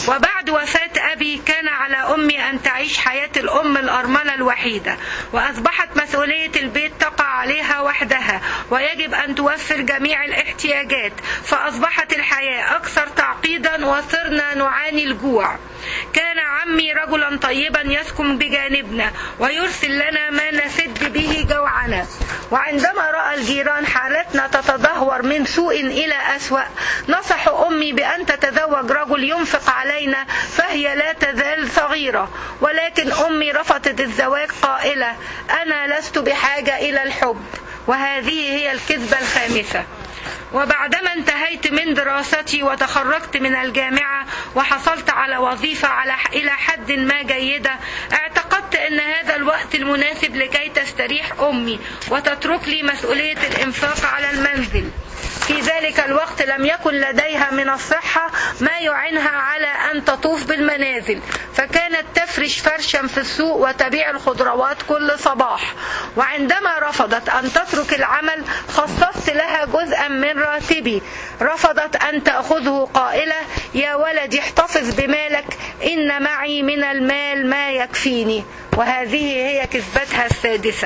وبعد وفاة أبي كان على أمي أن تعيش حياة الأم الأرملة الوحيدة وأصبحت مسؤولية البيت تقع عليها وحدها ويجب أن توفر جميع الاحتياجات فأصبحت الحياة أكثر تعقيدا وصرنا نعاني الجوع كان عمي رجلا طيبا يسكن بجانبنا ويرسل لنا ما نسد به جوعنا وعندما رأى الجيران حالتنا تتدهور من سوء إلى أسوأ نصحوا أمي بأن تتزوج رجل ينفق علينا فهي لا تزال صغيرة ولكن أمي رفضت الزواج قائلة أنا لست بحاجة إلى الحب وهذه هي الكذبة الخامسة وبعدما انتهيت من دراستي وتخرجت من الجامعة وحصلت على وظيفة على إلى حد ما جيدة اعتقدت أن هذا الوقت المناسب لكي تستريح أمي وتترك لي مسؤولية الإنفاق على المنزل في ذلك الوقت لم يكن لديها من الصحة ما يعنها على أن تطوف بالمنازل فكانت تفرش فرشا في السوق وتبيع الخضروات كل صباح وعندما رفضت أن تترك العمل خصصت لها جزءا من راتبي رفضت أن تأخذه قائلة يا ولدي احتفظ بمالك إن معي من المال ما يكفيني وهذه هي كذبتها السادسة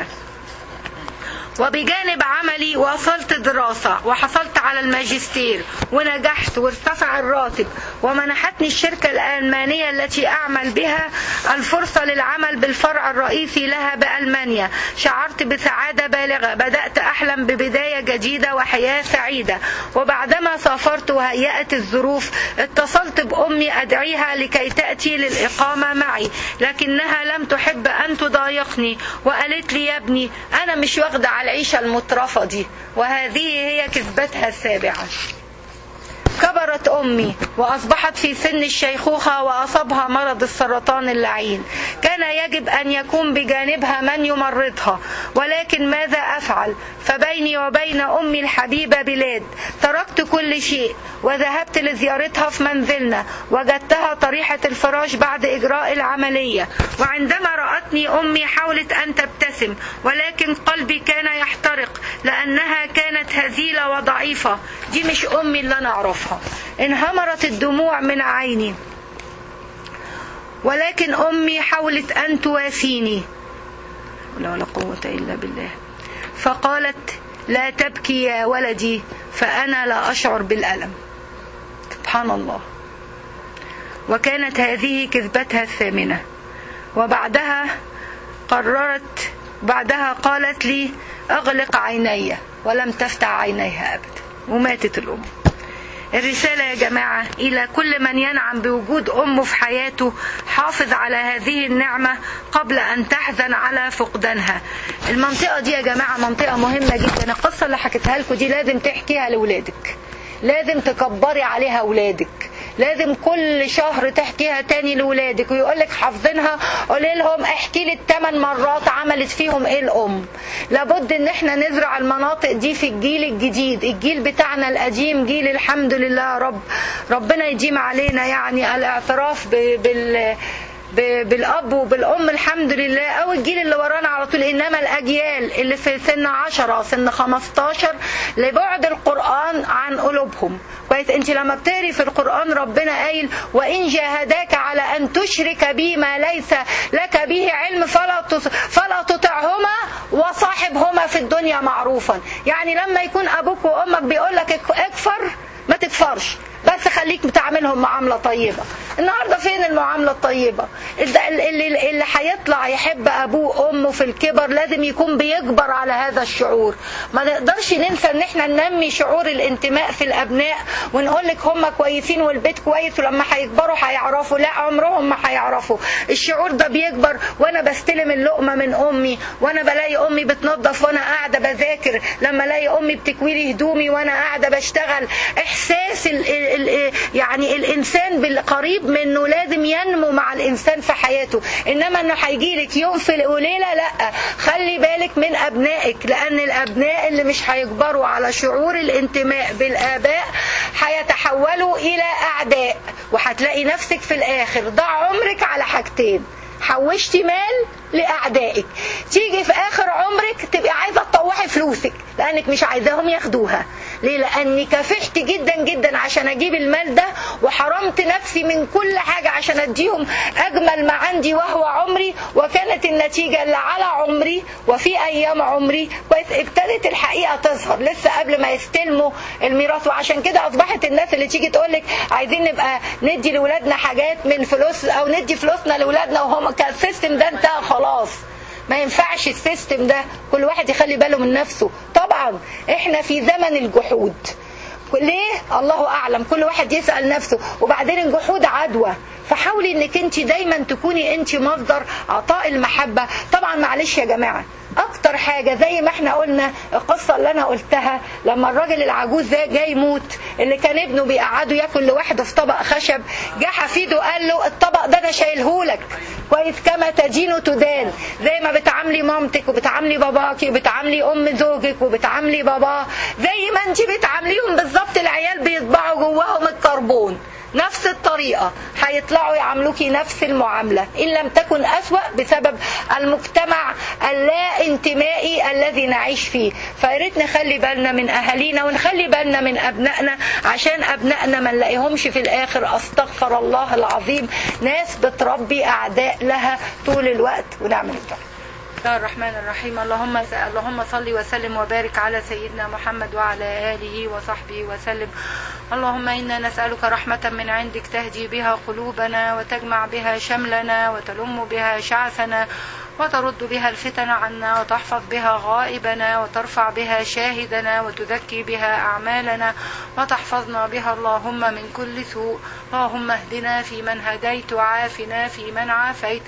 وبجانب عملي واصلت دراسة وحصلت على الماجستير ونجحت وارتفع الراتب ومنحتني الشركة الألمانية التي أعمل بها الفرصة للعمل بالفرع الرئيسي لها بألمانيا شعرت بسعادة بالغة بدأت أحلم ببداية جديدة وحياة سعيدة وبعدما سافرت وهيأت الظروف اتصلت بأمي أدعيها لكي تأتي للإقامة معي لكنها لم تحب أن تضايقني وقالت لي يا ابني أنا مش واخدة على العيشة المترفة دي وهذه هي كذبتها السابعة كبرت أمي وأصبحت في سن الشيخوخة وأصابها مرض السرطان اللعين كان يجب أن يكون بجانبها من يمرضها ولكن ماذا أفعل فبيني وبين أمي الحبيبة بلاد تركت كل شيء وذهبت لزيارتها في منزلنا وجدتها طريحة الفراش بعد إجراء العملية وعندما رأتني أمي حاولت أن تبتسم ولكن قلبي كان يحترق لأنها كانت هزيلة وضعيفة دي مش أمي اللي أنا أعرفها انهمرت الدموع من عيني ولكن أمي حاولت أن تواسيني ولا ولا قوة إلا بالله فقالت لا تبكي يا ولدي فأنا لا أشعر بالألم سبحان الله وكانت هذه كذبتها الثامنة وبعدها قررت بعدها قالت لي أغلق عيني ولم تفتح عينيها أبدا وماتت الأم الرسالة يا جماعة إلى كل من ينعم بوجود أمه في حياته حافظ على هذه النعمة قبل أن تحزن على فقدانها المنطقة دي يا جماعة منطقة مهمة جدا القصة اللي حكيتها لكم دي لازم تحكيها لأولادك لازم تكبري عليها أولادك لازم كل شهر تحكيها تاني لولادك ويقول لك حافظينها قولي لهم احكي لي الثمان مرات عملت فيهم ايه الام لابد ان احنا نزرع المناطق دي في الجيل الجديد الجيل بتاعنا القديم جيل الحمد لله يا رب ربنا يديم علينا يعني الاعتراف بال بالاب وبالام الحمد لله او الجيل اللي ورانا على طول انما الاجيال اللي في سن 10 سن 15 لبعد القران عن قلوبهم كويس انت لما بتقري في القران ربنا قايل وان جاهداك على ان تشرك بي ما ليس لك به علم فلا فلا تطعهما وصاحبهما في الدنيا معروفا يعني لما يكون ابوك وامك بيقول لك اكفر ما تكفرش بس خليك بتعاملهم معاملة طيبة النهاردة فين المعاملة الطيبة اللي, اللي هيطلع يحب أبوه وأمه في الكبر لازم يكون بيكبر على هذا الشعور ما نقدرش ننسى ان احنا ننمي شعور الانتماء في الأبناء ونقول لك هم كويسين والبيت كويس ولما هيكبروا هيعرفوا لا عمرهم ما هيعرفوا الشعور ده بيكبر وانا بستلم اللقمة من أمي وانا بلاقي أمي بتنظف وانا قاعدة بذاكر لما الاقي أمي بتكوي لي هدومي وانا قاعدة بشتغل احساس ال ال يعني الانسان بالقريب منه لازم ينمو مع الانسان في حياته انما انه هيجي لك يوم في وليله لا خلي بالك من ابنائك لان الابناء اللي مش هيكبروا على شعور الانتماء بالاباء هيتحولوا الى اعداء وهتلاقي نفسك في الاخر ضاع عمرك على حاجتين حوشتي مال لاعدائك تيجي في اخر عمرك تبقي عايزه تطوحي فلوسك لانك مش عايزاهم ياخدوها ليه لاني كافحت جدا جدا عشان اجيب المال ده وحرمت نفسي من كل حاجة عشان اديهم اجمل ما عندي وهو عمري وكانت النتيجة اللي على عمري وفي ايام عمري كويس ابتدت الحقيقة تظهر لسه قبل ما يستلموا الميراث وعشان كده اصبحت الناس اللي تيجي تقول لك عايزين نبقى ندي لاولادنا حاجات من فلوس او ندي فلوسنا لاولادنا وهم كان السيستم ده انتهى خلاص ما ينفعش السيستم ده كل واحد يخلي باله من نفسه طبعا احنا في زمن الجحود ليه الله اعلم كل واحد يسال نفسه وبعدين الجحود عدوى فحاولي انك انت دايما تكوني انت مصدر عطاء المحبه طبعا معلش يا جماعه اكتر حاجه زي ما احنا قلنا القصه اللي انا قلتها لما الراجل العجوز ده جاي يموت اللي كان ابنه بيقعده ياكل لوحده في طبق خشب جه حفيده قال له الطبق ده انا شايلهولك كويس كما تدين تدان زي ما بتعاملي مامتك وبتعاملي باباكي وبتعاملي ام زوجك وبتعاملي باباه زي ما انت بتعامليهم بالظبط العيال بيطبعوا جواهم الكربون نفس الطريقة هيطلعوا يعاملوكي نفس المعاملة إن لم تكن أسوأ بسبب المجتمع اللا انتمائي الذي نعيش فيه فياريت نخلي بالنا من أهالينا ونخلي بالنا من أبنائنا عشان أبنائنا ما نلاقيهمش في الآخر أستغفر الله العظيم ناس بتربي أعداء لها طول الوقت ونعمل الدعاء بسم الله الرحمن الرحيم اللهم اللهم صل وسلم وبارك على سيدنا محمد وعلى اله وصحبه وسلم اللهم انا نسالك رحمه من عندك تهدي بها قلوبنا وتجمع بها شملنا وتلم بها شعثنا وترد بها الفتن عنا وتحفظ بها غائبنا وترفع بها شاهدنا وتزكي بها أعمالنا وتحفظنا بها اللهم من كل سوء اللهم اهدنا في من هديت وعافنا في من عافيت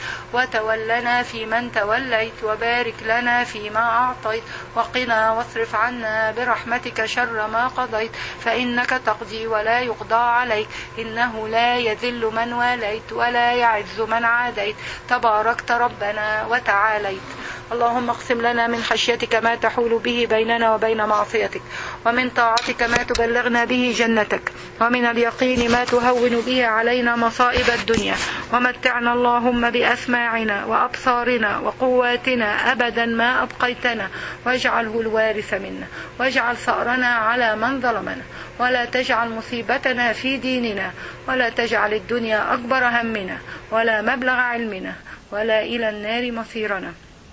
وتولنا في من توليت وبارك لنا فيما أعطيت وقنا واصرف عنا برحمتك شر ما قضيت فإنك تقضي ولا يقضى عليك إنه لا يذل من واليت ولا يعز من عاديت تباركت ربنا وتعاليت اللهم اقسم لنا من خشيتك ما تحول به بيننا وبين معصيتك ومن طاعتك ما تبلغنا به جنتك ومن اليقين ما تهون به علينا مصائب الدنيا ومتعنا اللهم بأسماعنا وأبصارنا وقواتنا أبدا ما أبقيتنا واجعله الوارث منا واجعل ثأرنا على من ظلمنا ولا تجعل مصيبتنا في ديننا ولا تجعل الدنيا أكبر همنا ولا مبلغ علمنا ولا إلى النار مصيرنا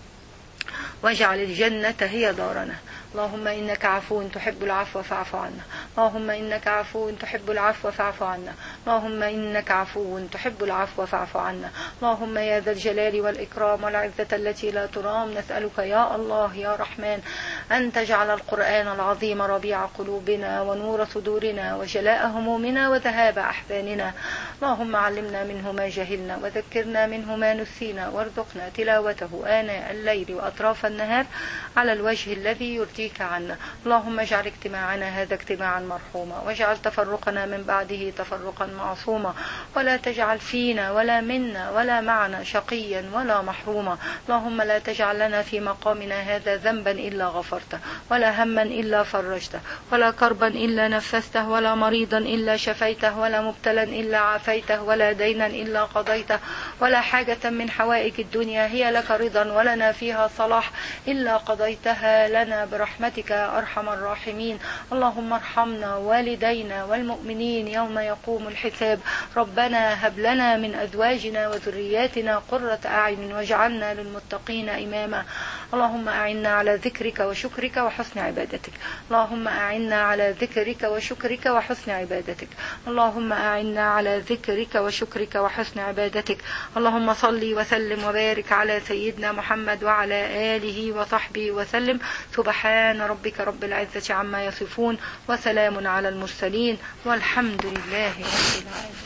واجعل الجنة هي دارنا اللهم إنك عفو تحب العفو فاعف عنا اللهم إنك عفو تحب العفو فاعف عنا اللهم إنك عفو تحب العفو فاعف عنا اللهم يا ذا الجلال والإكرام والعزة التي لا ترام نسألك يا الله يا رحمن أن تجعل القرآن العظيم ربيع قلوبنا ونور صدورنا وجلاء همومنا وذهاب أحزاننا اللهم علمنا منه ما جهلنا وذكرنا منه ما نسينا وارزقنا تلاوته آناء الليل وأطراف النهار على الوجه الذي يرضيك عنا اللهم اجعل اجتماعنا هذا اجتماعا مرحوما واجعل تفرقنا من بعده تفرقا معصوما ولا تجعل فينا ولا منا ولا معنا شقيا ولا محروما اللهم لا تجعل لنا في مقامنا هذا ذنبا إلا غفرته ولا هما إلا فرجته ولا كربا إلا نفسته ولا مريضا إلا شفيته ولا مبتلا إلا عافيته ولا دينا إلا قضيته ولا حاجة من حوائج الدنيا هي لك رضا ولنا فيها صلاح إلا قضيتها لنا برحمتك يا أرحم الراحمين اللهم ارحمنا والدينا والمؤمنين يوم يقوم الحساب ربنا هب لنا من أزواجنا وذرياتنا قرة أعين واجعلنا للمتقين إماما اللهم أعنا على ذكرك وشكرك وحسن عبادتك اللهم أعنا على ذكرك وشكرك وحسن عبادتك اللهم أعنا على ذكرك وشكرك وحسن عبادتك اللهم صل وسلم وبارك على سيدنا محمد وعلى آله وصحبه وسلم سبحان ربك رب العزة عما يصفون وسلام على المرسلين والحمد لله رب العالمين